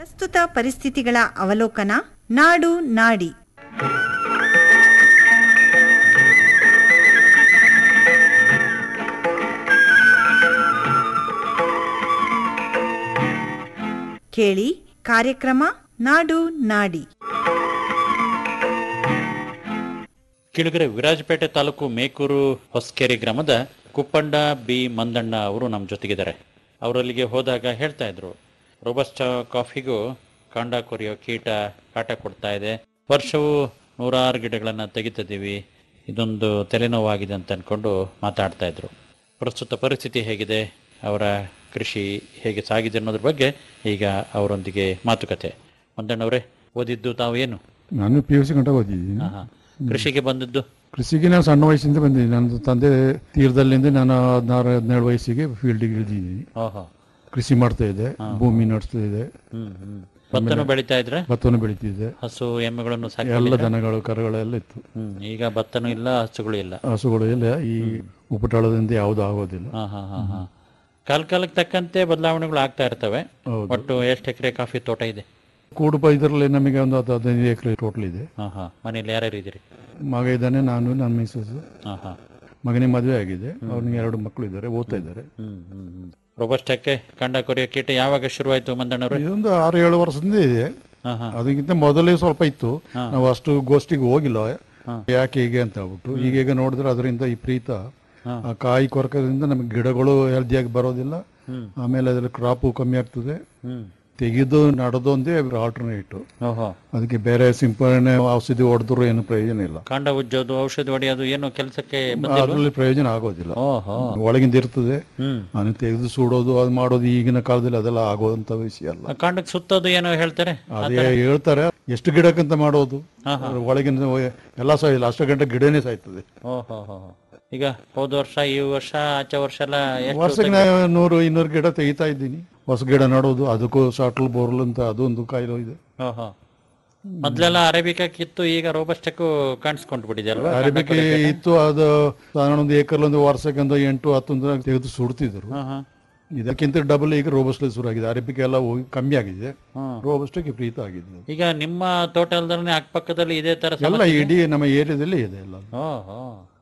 ಪ್ರಸ್ತುತ ಪರಿಸ್ಥಿತಿಗಳ ಅವಲೋಕನ ನಾಡು ನಾಡಿ ಕೇಳಿ ಕಾರ್ಯಕ್ರಮ ನಾಡು ನಾಡಿ ಕಿಳುಗರೆ ವಿರಾಜಪೇಟೆ ತಾಲೂಕು ಮೇಕೂರು ಹೊಸಕೆರೆ ಗ್ರಾಮದ ಕುಪ್ಪಂಡ ಬಿ ಮಂದಣ್ಣ ಅವರು ನಮ್ಮ ಜೊತೆಗಿದ್ದಾರೆ ಅವರಲ್ಲಿಗೆ ಹೋದಾಗ ಹೇಳ್ತಾ ಇದ್ರು ರೋಬಸ್ಟ ಕಾಫಿಗೂ ಕಾಂಡ ಕೊರಿಯೋ ಕೀಟ ಕಾಟ ಕೊಡ್ತಾ ಇದೆ ವರ್ಷವೂ ನೂರಾರು ಗಿಡಗಳನ್ನು ತೆಗಿತಿದ್ದೀವಿ ಇದೊಂದು ತಲೆನೋವಾಗಿದೆ ಅಂತ ಅಂದ್ಕೊಂಡು ಮಾತಾಡ್ತಾ ಇದ್ರು ಪ್ರಸ್ತುತ ಪರಿಸ್ಥಿತಿ ಹೇಗಿದೆ ಅವರ ಕೃಷಿ ಹೇಗೆ ಸಾಗಿದೆ ಅನ್ನೋದ್ರ ಬಗ್ಗೆ ಈಗ ಅವರೊಂದಿಗೆ ಮಾತುಕತೆ ಮಂದಣ್ಣವರೇ ಓದಿದ್ದು ತಾವು ಏನು ನಾನು ಪಿ ಯು ಸಿ ಗಂಟ ಓದಿದ್ದೀನಿ ಆಹಾ. ಕೃಷಿಗೆ ಬಂದದ್ದು ಕೃಷಿಗೆ ನಾನು ಸಣ್ಣ ವಯಸ್ಸಿಂದ ಬಂದಿದ್ದೀನಿ ನನ್ನ ತಂದೆ ತೀರದಲ್ಲಿಂದ ನಾನು ಹದಿನಾರು ಹದಿನೇಳು ವಯಸ್ಸಿಗೆ ಫೀಲ್ಡಿಗೆ ಇಳಿದಿದ್ದೀನಿ ಓಹೋ ಕೃಷಿ ಮಾಡ್ತಾ ಇದ್ದೆ ಭೂಮಿ ನಡೆಸ್ತಾ ಇದ್ದೆ ಹ್ಮ್ ಹ್ಮ್ ಭತ್ತನು ಬೆಳಿತಾ ಇದ್ರೆ ಭತ್ತವನ್ನು ಬೆಳಿತಿದ್ದೆ ಹಸು ಎಮ್ಮೆಗಳನ್ನು ಎಲ್ಲ ಸಾಕಿ ದನಗಳು ಕರುಗಳೆಲ್ಲ ಇತ್ತು ಹ್ಮ್ ಈಗ ಭತ್ತನೂ ಇಲ್ಲ ಹಸುಗಳು ಇಲ್ಲ ಹಸುಗಳು ಎಲ್ಲ ಈ ಉಪಟಳದಿಂದ ಯಾವುದು ಆಗೋದಿಲ್ಲ ಹಾ ಹಾ ಹಾ ಹಾ ಕಾಲ ಕಾಲಕ್ಕೆ ತಕ್ಕಂತೆ ಬದಲಾವಣೆಗಳು ಆಗ್ತಾ ಇರ್ತವೆ ಹೌದು. ಒಟ್ಟು ಎಷ್ಟು ಎಕರೆ ಕಾಫಿ ತೋಟ ಇದೆ ಕೂಡುಪ ಇದರಲ್ಲಿ ನಮಗೆ ಒಂದು ಹತ್ತು ಹದಿನೈದು ಎಕರೆ ಟೋಟಲ್ ಇದೆ ಹಾ ಹಾ ಮನೇಲಿ ಯಾರ್ಯಾರು ಇದ್ದೀರಿ ಮಗ ಇದ್ದಾನೆ ನಾನು ನನ್ನ ಮಿಸ್ಸಸ್ ಹಾ ಹಾ ಮಗನಿಗೆ ಮದುವೆ ಆಗಿದೆ ಅವ್ನಿಗೆ ಎರಡು ಮಕ್ಕಳು ಇದ್ದಾರೆ ಓದ್ತಾ ಇದ್ದಾರೆ ಹ್ಮ್ ಹ್ಮ್ ಹ್ಮ್ ರೋಬಸ್ಟಕ್ಕೆ ಕಂಡ ಕೊರಿಯೋ ಕೀಟ ಯಾವಾಗ ಶುರುವಾಯ್ತು ಮಂದಣ್ಣವ್ರೆ ಇದೊಂದು ಆರು ಏಳು ವರ್ಷದಿಂದ ಇದೆ ಹಾ ಹಾ ಅದಕ್ಕಿಂತ ಮೊದಲೇ ಸ್ವಲ್ಪ ಇತ್ತು ನಾವು ಅಷ್ಟು ಗೋಷ್ಠಿಗೆ ಹೋಗಿಲ್ಲ ಯಾಕೆ ಹೀಗೆ ಅಂತ ಹೇಳ್ಬಿಟ್ಟು ಈಗೀಗ ನೋಡಿದ್ರೆ ಅದರಿಂದ ವಿಪರೀತ ಆ ಕಾಯಿ ಕೊರಕದಿಂದ ನಮಗೆ ಗಿಡಗಳು ಹೆಲ್ದಿಯಾಗಿ ಬರೋದಿಲ್ಲ ಆಮೇಲೆ ಅದ್ರಲ್ಲಿ ಕ್ರಾಪು ಕಮ್ಮಿ ಆಗ್ತದೆ ಹ್ಮ್ ತೆಗೆದು ನಡದೊಂದೇ ಆಲ್ಟರ್ನೇಟ್ ಓಹೋ ಅದಕ್ಕೆ ಬೇರೆ ಸಿಂಪರಣೆ ಔಷಧಿ ಹೊಡೆದ್ರು ಏನು ಪ್ರಯೋಜನ ಇಲ್ಲ ಕಾಂಡ ಉಜ್ಜೋದು ಔಷಧಿ ಹೊಡೆಯೋದು ಏನು ಕೆಲಸಕ್ಕೆ ಬಂದಿಲ್ವಾ ಅದರಲ್ಲಿ ಪ್ರಯೋಜನ ಆಗೋದಿಲ್ಲ ಓಹೋ ಒಳಗಿಂದ ಇರ್ತದೆ ಹ್ಮ್ ಅದನ್ನ ತೆಗೆದು ಸುಡೋದು ಅದು ಮಾಡೋದು ಈಗಿನ ಕಾಲದಲ್ಲಿ ಅದೆಲ್ಲ ಆಗೋದಂತ ವಿಷಯ ಅಲ್ಲ ಆ ಕಾಂಡಕ್ಕೆ ಸುತ್ತೋದು ಏನೋ ಹೇಳ್ತಾರೆ ಅದೇ ಹೇಳ್ತಾರೆ ಎಷ್ಟು ಗಿಡಕ್ಕಂತ ಮಾಡೋದು ಒಳಗಿನ ಎಲ್ಲ ಸಾಯಿಲ್ಲ ಅಷ್ಟು ಗಂಟೆ ಗಿಡನೇ ಸಾಯ್ತದೆ ಓಹೋ ಹೋ ಈಗ ಹೋದ ವರ್ಷ ಈ ವರ್ಷ ಆಚೆ ವರ್ಷ ಎಲ್ಲ ಎಷ್ಟು ವರ್ಷಕ್ಕೆ ನಾನು ನೂರು ಇನ್ನೂರು ಗಿಡ ತೆಗಿತಾ ಇದ್ದೀನಿ ಹೊಸ ಗಿಡ ನಡೋದು ಅದಕ್ಕೂ ಶಾಟ್ಲ್ ಬೋರ್ಲ್ ಅಂತ ಅದೊಂದು ಕಾಯಿಲೆ ಇದೆ ಓಹೋ ಮೊದ್ಲೆಲ್ಲ ಅರೇಬಿಕಾ ಕಿತ್ತು ಈಗ ರೋಬಸ್ಟಕ್ಕೂ ಕಾಣಿಸ್ಕೊಂಡು ಬಿಟ್ಟಿದೆ ಅಲ್ವಾ ಅರೇಬಿಕೆ ಇತ್ತು ಅದು ಸಾಧಾರಣ ಒಂದು ಏಕರ್ ಒಂದು ವರ್ಷಕ್ಕೆ ಒಂದು ಎಂಟು ಹತ್ತೊಂದು ತೆಗೆದು ಸುಡ್ತಿದ್ರು ಹಾ ಹಾ ಇದಕ್ಕಿಂತ ಡಬಲ್ ಈಗ ರೋಬಸ್ಟ್ಲೆ ಶುರು ಆಗಿದೆ ಅರೇಬಿಕೆ ಎಲ್ಲ ಹೋಗಿ ಕಮ್ಮಿ ಆಗಿದೆ ರೋಬಸ್ಟಕ್ಕೆ ವಿಪರೀತ ಆಗಿದೆ ಈಗ ನಿಮ್ಮ ತೋಟ ಅಲ್ದ್ರೆ ಅಕ್ಕಪಕ್ಕದಲ್ಲಿ ಇದೇ ತರ ಎಲ್ಲ ಇಡೀ ನಮ್ಮ ಏರಿಯಾದಲ್ಲಿ ಇದೆ ಎಲ್ಲ ಓಹೋ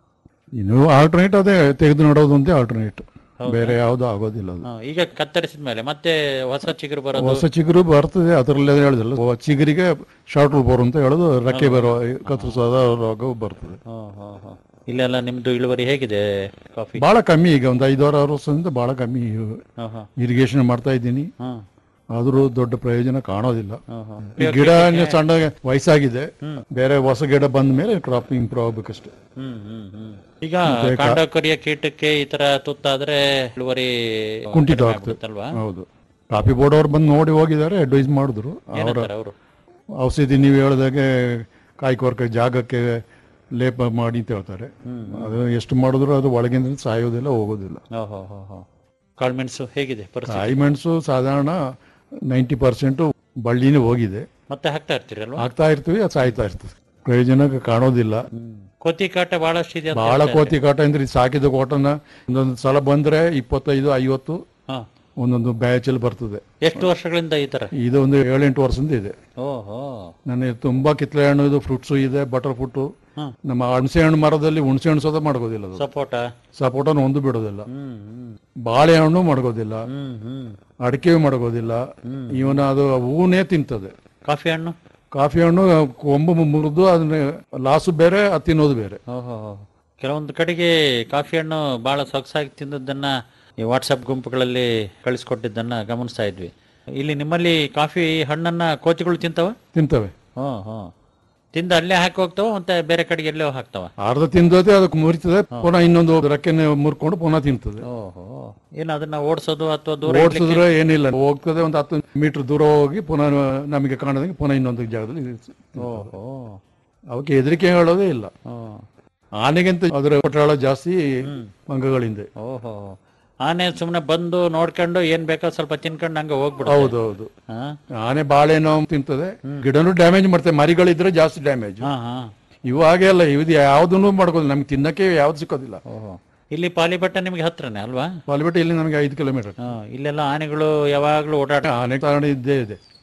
ಇನ್ನು ಆಲ್ಟರ್ನೇಟ್ ಅದೇ ತೆಗೆದು ನೋಡೋದು ಒಂದೇ ಆಲ್ಟರ್ನೇಟ್ ಬೇರೆ ಯಾವುದು ಆಗೋದಿಲ್ಲ ಅದು ಹಾ, ಈಗ ಕತ್ತರಿಸಿದ ಮೇಲೆ ಮತ್ತೆ ಹೊಸ ಚಿಗುರು ಬರೋದು ಹೊಸ ಚಿಗುರು ಬರ್ತದೆ ಅದರಲ್ಲೇ ಹೇಳಿದ್ರಲ್ಲ ಓ, ಚಿಗುರಿಗೆ ಶಾರ್ಟ್ ಬೋರ್ ಅಂತ ಹೇಳೋದು ರೆಕ್ಕೆ ಬರೋ ಕತ್ತರಿಸೋದ ರೋಗ ಬರ್ತದೆ ಹೋ, ಹೋ, ಹೋ. ಇಲ್ಲೆಲ್ಲ ನಿಮ್ದು ಇಳುವರಿ ಹೇಗಿದೆ ಕಾಫಿ ಬಹಳ ಕಮ್ಮಿ ಈಗ ಒಂದು ಐದಾರು ಆರು ವರ್ಷದಿಂದ ಬಹಳ ಕಮ್ಮಿ ಹಾ ಹಾ ಇರಿಗೇಷನ್ ಮಾಡ್ತಾ ಇದ್ದೀನಿ ಹಾ ಆದ್ರೂ ದೊಡ್ಡ ಪ್ರಯೋಜನ ಕಾಣೋದಿಲ್ಲ ಹಾ ಹಾ ಈ ಗಿಡ ಸಣ್ಣ ವಯಸ್ಸಾಗಿದೆ ಬೇರೆ ಹೊಸ ಗಿಡ ಬಂದ ಮೇಲೆ ಕ್ರಾಪ್ ಇಂಪ್ರೂವ್ ಆಗ್ಬೇಕಷ್ಟೇ ಹ್ಮ್ ಹ್ಮ್ ಹ್ಮ್ ಈಗ ಕಾಂಡ ಕೊರಿಯ ಕೀಟಕ್ಕೆ ಈ ತರ ತುತ್ತಾದ್ರೆ ಇಳುವರಿ ಕುಂಠಿತ ಕಡಿಮೆ ಆಗ್ತದೆ ಆಗ್ಬಿಡುತ್ತಲ್ವಾ ಹೌದು ಕಾಫಿ ಬೋರ್ಡ್ ಅವ್ರು ಬಂದು ನೋಡಿ ಹೋಗಿದ್ದಾರೆ ಅಡ್ವೈಸ್ ಮಾಡಿದ್ರು ಅವರ ಏನಂತಾರೆ ಅವರು ಔಷಧಿ ನೀವು ಹೇಳ್ದಾಗೆ ಕಾಯಿ ಕೊರಕ ಜಾಗಕ್ಕೆ ಲೇಪ ಮಾಡಿ ಅಂತ ಹೇಳ್ತಾರೆ ಅದು ಎಷ್ಟು ಮಾಡಿದ್ರು ಅದು ಒಳಗಿಂದ ಸಾಯೋದಿಲ್ಲ ಹೋಗೋದಿಲ್ಲ ಓಹೋ ಹೋ ಹೋ ಕಾಳ್ಮೆಣಸು ಹೇಗಿದೆ ಪರಿಸ್ಥಿತಿ ಕಾಯಿ ಮೆಣಸು ಸಾಧಾರಣ ನೈಂಟಿ ಪರ್ಸೆಂಟ್ ಬಳ್ಳಿನೇ ಹೋಗಿದೆ ಮತ್ತೆ ಹಾಕ್ತಾ ಇರ್ತೀರಲ್ವಾ ಹಾಕ್ತಾ ಇರ್ತೀವಿ ಅದು ಸಾಯ್ತಾ ಇರ್ತದೆ ಪ್ರಯೋಜನ ಕಾಣೋದಿಲ್ಲ ಕೋತಿ ಕಾಟ ಬಹಳಷ್ಟು ಇದೆ ಅಂತ ಬಹಳ ಕೋತಿ ಕಾಟ ಅಂದ್ರೆ ಇದು ಸಾಕಿದ ಕೋಟನ ಒಂದೊಂದು ಸಲ ಬಂದ್ರೆ ಇಪ್ಪತ್ತೈದು ಐವತ್ತು ಹಾ ಒಂದೊಂದು ಬ್ಯಾಚಲ್ಲಿ ಬರ್ತದೆ ಎಷ್ಟು ವರ್ಷಗಳಿಂದ ಈ ತರ ಇದು ಒಂದು ಏಳೆಂಟು ವರ್ಷದಿಂದ ಇದೆ ಓಹೋ ನನಗೆ ತುಂಬಾ ಕಿತ್ತಳೆ ಹಣ್ಣು ಇದು ಫ್ರೂಟ್ಸು ಇದೆ ಬಟರ್ ಫ್ರೂಟು ನಮ್ಮ ಹುಣಸೆ ಹಣ್ಣು ಮರದಲ್ಲಿ ಹುಣಸೆ ಹಣ್ಣು ಸಹ ಮಾಡ್ಕೋದಿಲ್ಲ ಅದು ಸಪೋಟ ಸಪೋಟನ ಒಂದು ಬಿಡೋದಿಲ್ಲ ಹ್ಮ್ ಹ್ಮ್ ಬಾಳೆಹಣ್ಣು ಮಡಗೋದಿಲ್ಲ ಹ್ಮ್ ಹ್ಮ್ ಅಡಿಕೆ ಮಡಗೋದಿಲ್ಲ ಇವನ ಅದು ಹೂನೇ ತಿಂತದೆ ಕಾಫಿ ಹಣ್ಣು ಕಾಫಿ ಹಣ್ಣು ಕೊಂಬು ಮುರಿದು ಅದನ್ನ ಲಾಸು ಬೇರೆ ಅದು ತಿನ್ನೋದು ಬೇರೆ ಓಹೋ ಕೆಲವೊಂದು ಕಡೆಗೆ ಕಾಫಿ ಹಣ್ಣು ಬಹಳ ಸೊಗಸಾಗಿ ತಿಂದದ್ದನ್ನ ಈ ವಾಟ್ಸಪ್ ಗುಂಪುಗಳಲ್ಲಿ ಕಳಿಸ್ಕೊಟ್ಟಿದ್ದನ್ನ ಗಮನಿಸ್ತಾ ಇದ್ವಿ ಇಲ್ಲಿ ನಿಮ್ಮಲ್ಲಿ ಕಾಫಿ ಹಣ್ಣನ್ನ ಕೋತಿಗಳು ತಿಂತವ ತಿಂತವೆ ಹ್ಞೂ ಹ್ಞೂ ತಿಂದು ಅಲ್ಲೇ ಹಾಕಿ ಹೋಗ್ತಾವ ಮತ್ತೆ ಬೇರೆ ಕಡೆಗೆ ಎಲ್ಲೋ ಹಾಕ್ತಾವ ಅರ್ಧ ತಿಂದೋದೆ ಅದಕ್ಕೆ ಮುರಿತದೆ ಪುನಃ ಇನ್ನೊಂದು ರೆಕ್ಕೆನೆ ಮುರ್ಕೊಂಡು ಪುನಃ ತಿಂತದೆ ಓಹೋ ಏನು ಅದನ್ನ ಓಡಿಸೋದು ಅಥವಾ ದೂರ ಓಡಿಸಿದ್ರೆ ಏನಿಲ್ಲ ಹೋಗ್ತದೆ ಒಂದು ಹತ್ತು ಮೀಟರ್ ದೂರ ಹೋಗಿ ಪುನಃ ನಮಗೆ ಕಾಣದಂಗೆ ಪುನಃ ಇನ್ನೊಂದು ಜಾಗದಲ್ಲಿ ಇರ್ತದೆ. ಓಹೋ ಅವಕ್ಕೆ ಹೆದರಿಕೆ ಹೇಳೋದೇ ಇಲ್ಲ ಹ್ಮ್. ಆನೆಗಿಂತ ಅದರ ಪಟಾಳ ಜಾಸ್ತಿ ಮಂಗಗಳಿಂದ ಓಹೋ ಆನೆ ಸುಮ್ಮನೆ ಬಂದು ನೋಡ್ಕೊಂಡು ಏನ್ ಬೇಕೋ ಸ್ವಲ್ಪ ತಿನ್ಕೊಂಡು ಹಂಗೆ ಹೋಗ್ಬಿಡು ಹೌದು ಹೌದು ಹಾ ಆನೆ ಬಾಳೆನೋ ತಿಂತದೆ ಗಿಡನೂ ಡ್ಯಾಮೇಜ್ ಮಾಡ್ತದೆ ಮರಿಗಳಿದ್ರೆ ಜಾಸ್ತಿ ಡ್ಯಾಮೇಜ್ ಹಾ ಹಾ ಇವು ಹಾಗೆ ಅಲ್ಲ ಇದು ಯಾವ್ದನ್ನು ಮಾಡ್ಕೋದಿಲ್ಲ ನಮ್ಗೆ ತಿನ್ನಕ್ಕೆ ಯಾವ್ದು ಸಿಕ್ಕೋದಿಲ್ಲ ಓಹೋ ಇಲ್ಲಿ ಪಾಲಿಬೆಟ್ಟ ನಿಮ್ಗೆ ಹತ್ರನೇ ಅಲ್ವಾ ಪಾಲ್ಬಿಟ್ಟು ಇಲ್ಲಿ ನಮಗೆ ಐದು ಕಿಲೋಮೀಟರ್ ಹಾ ಇಲ್ಲೆಲ್ಲ ಆನೆಗಳು ಯಾವಾಗ್ಲೂ ಓಡಾಟ ಆನೆ ಕಾರಣ ಇದ್ದೇ ಇದೆ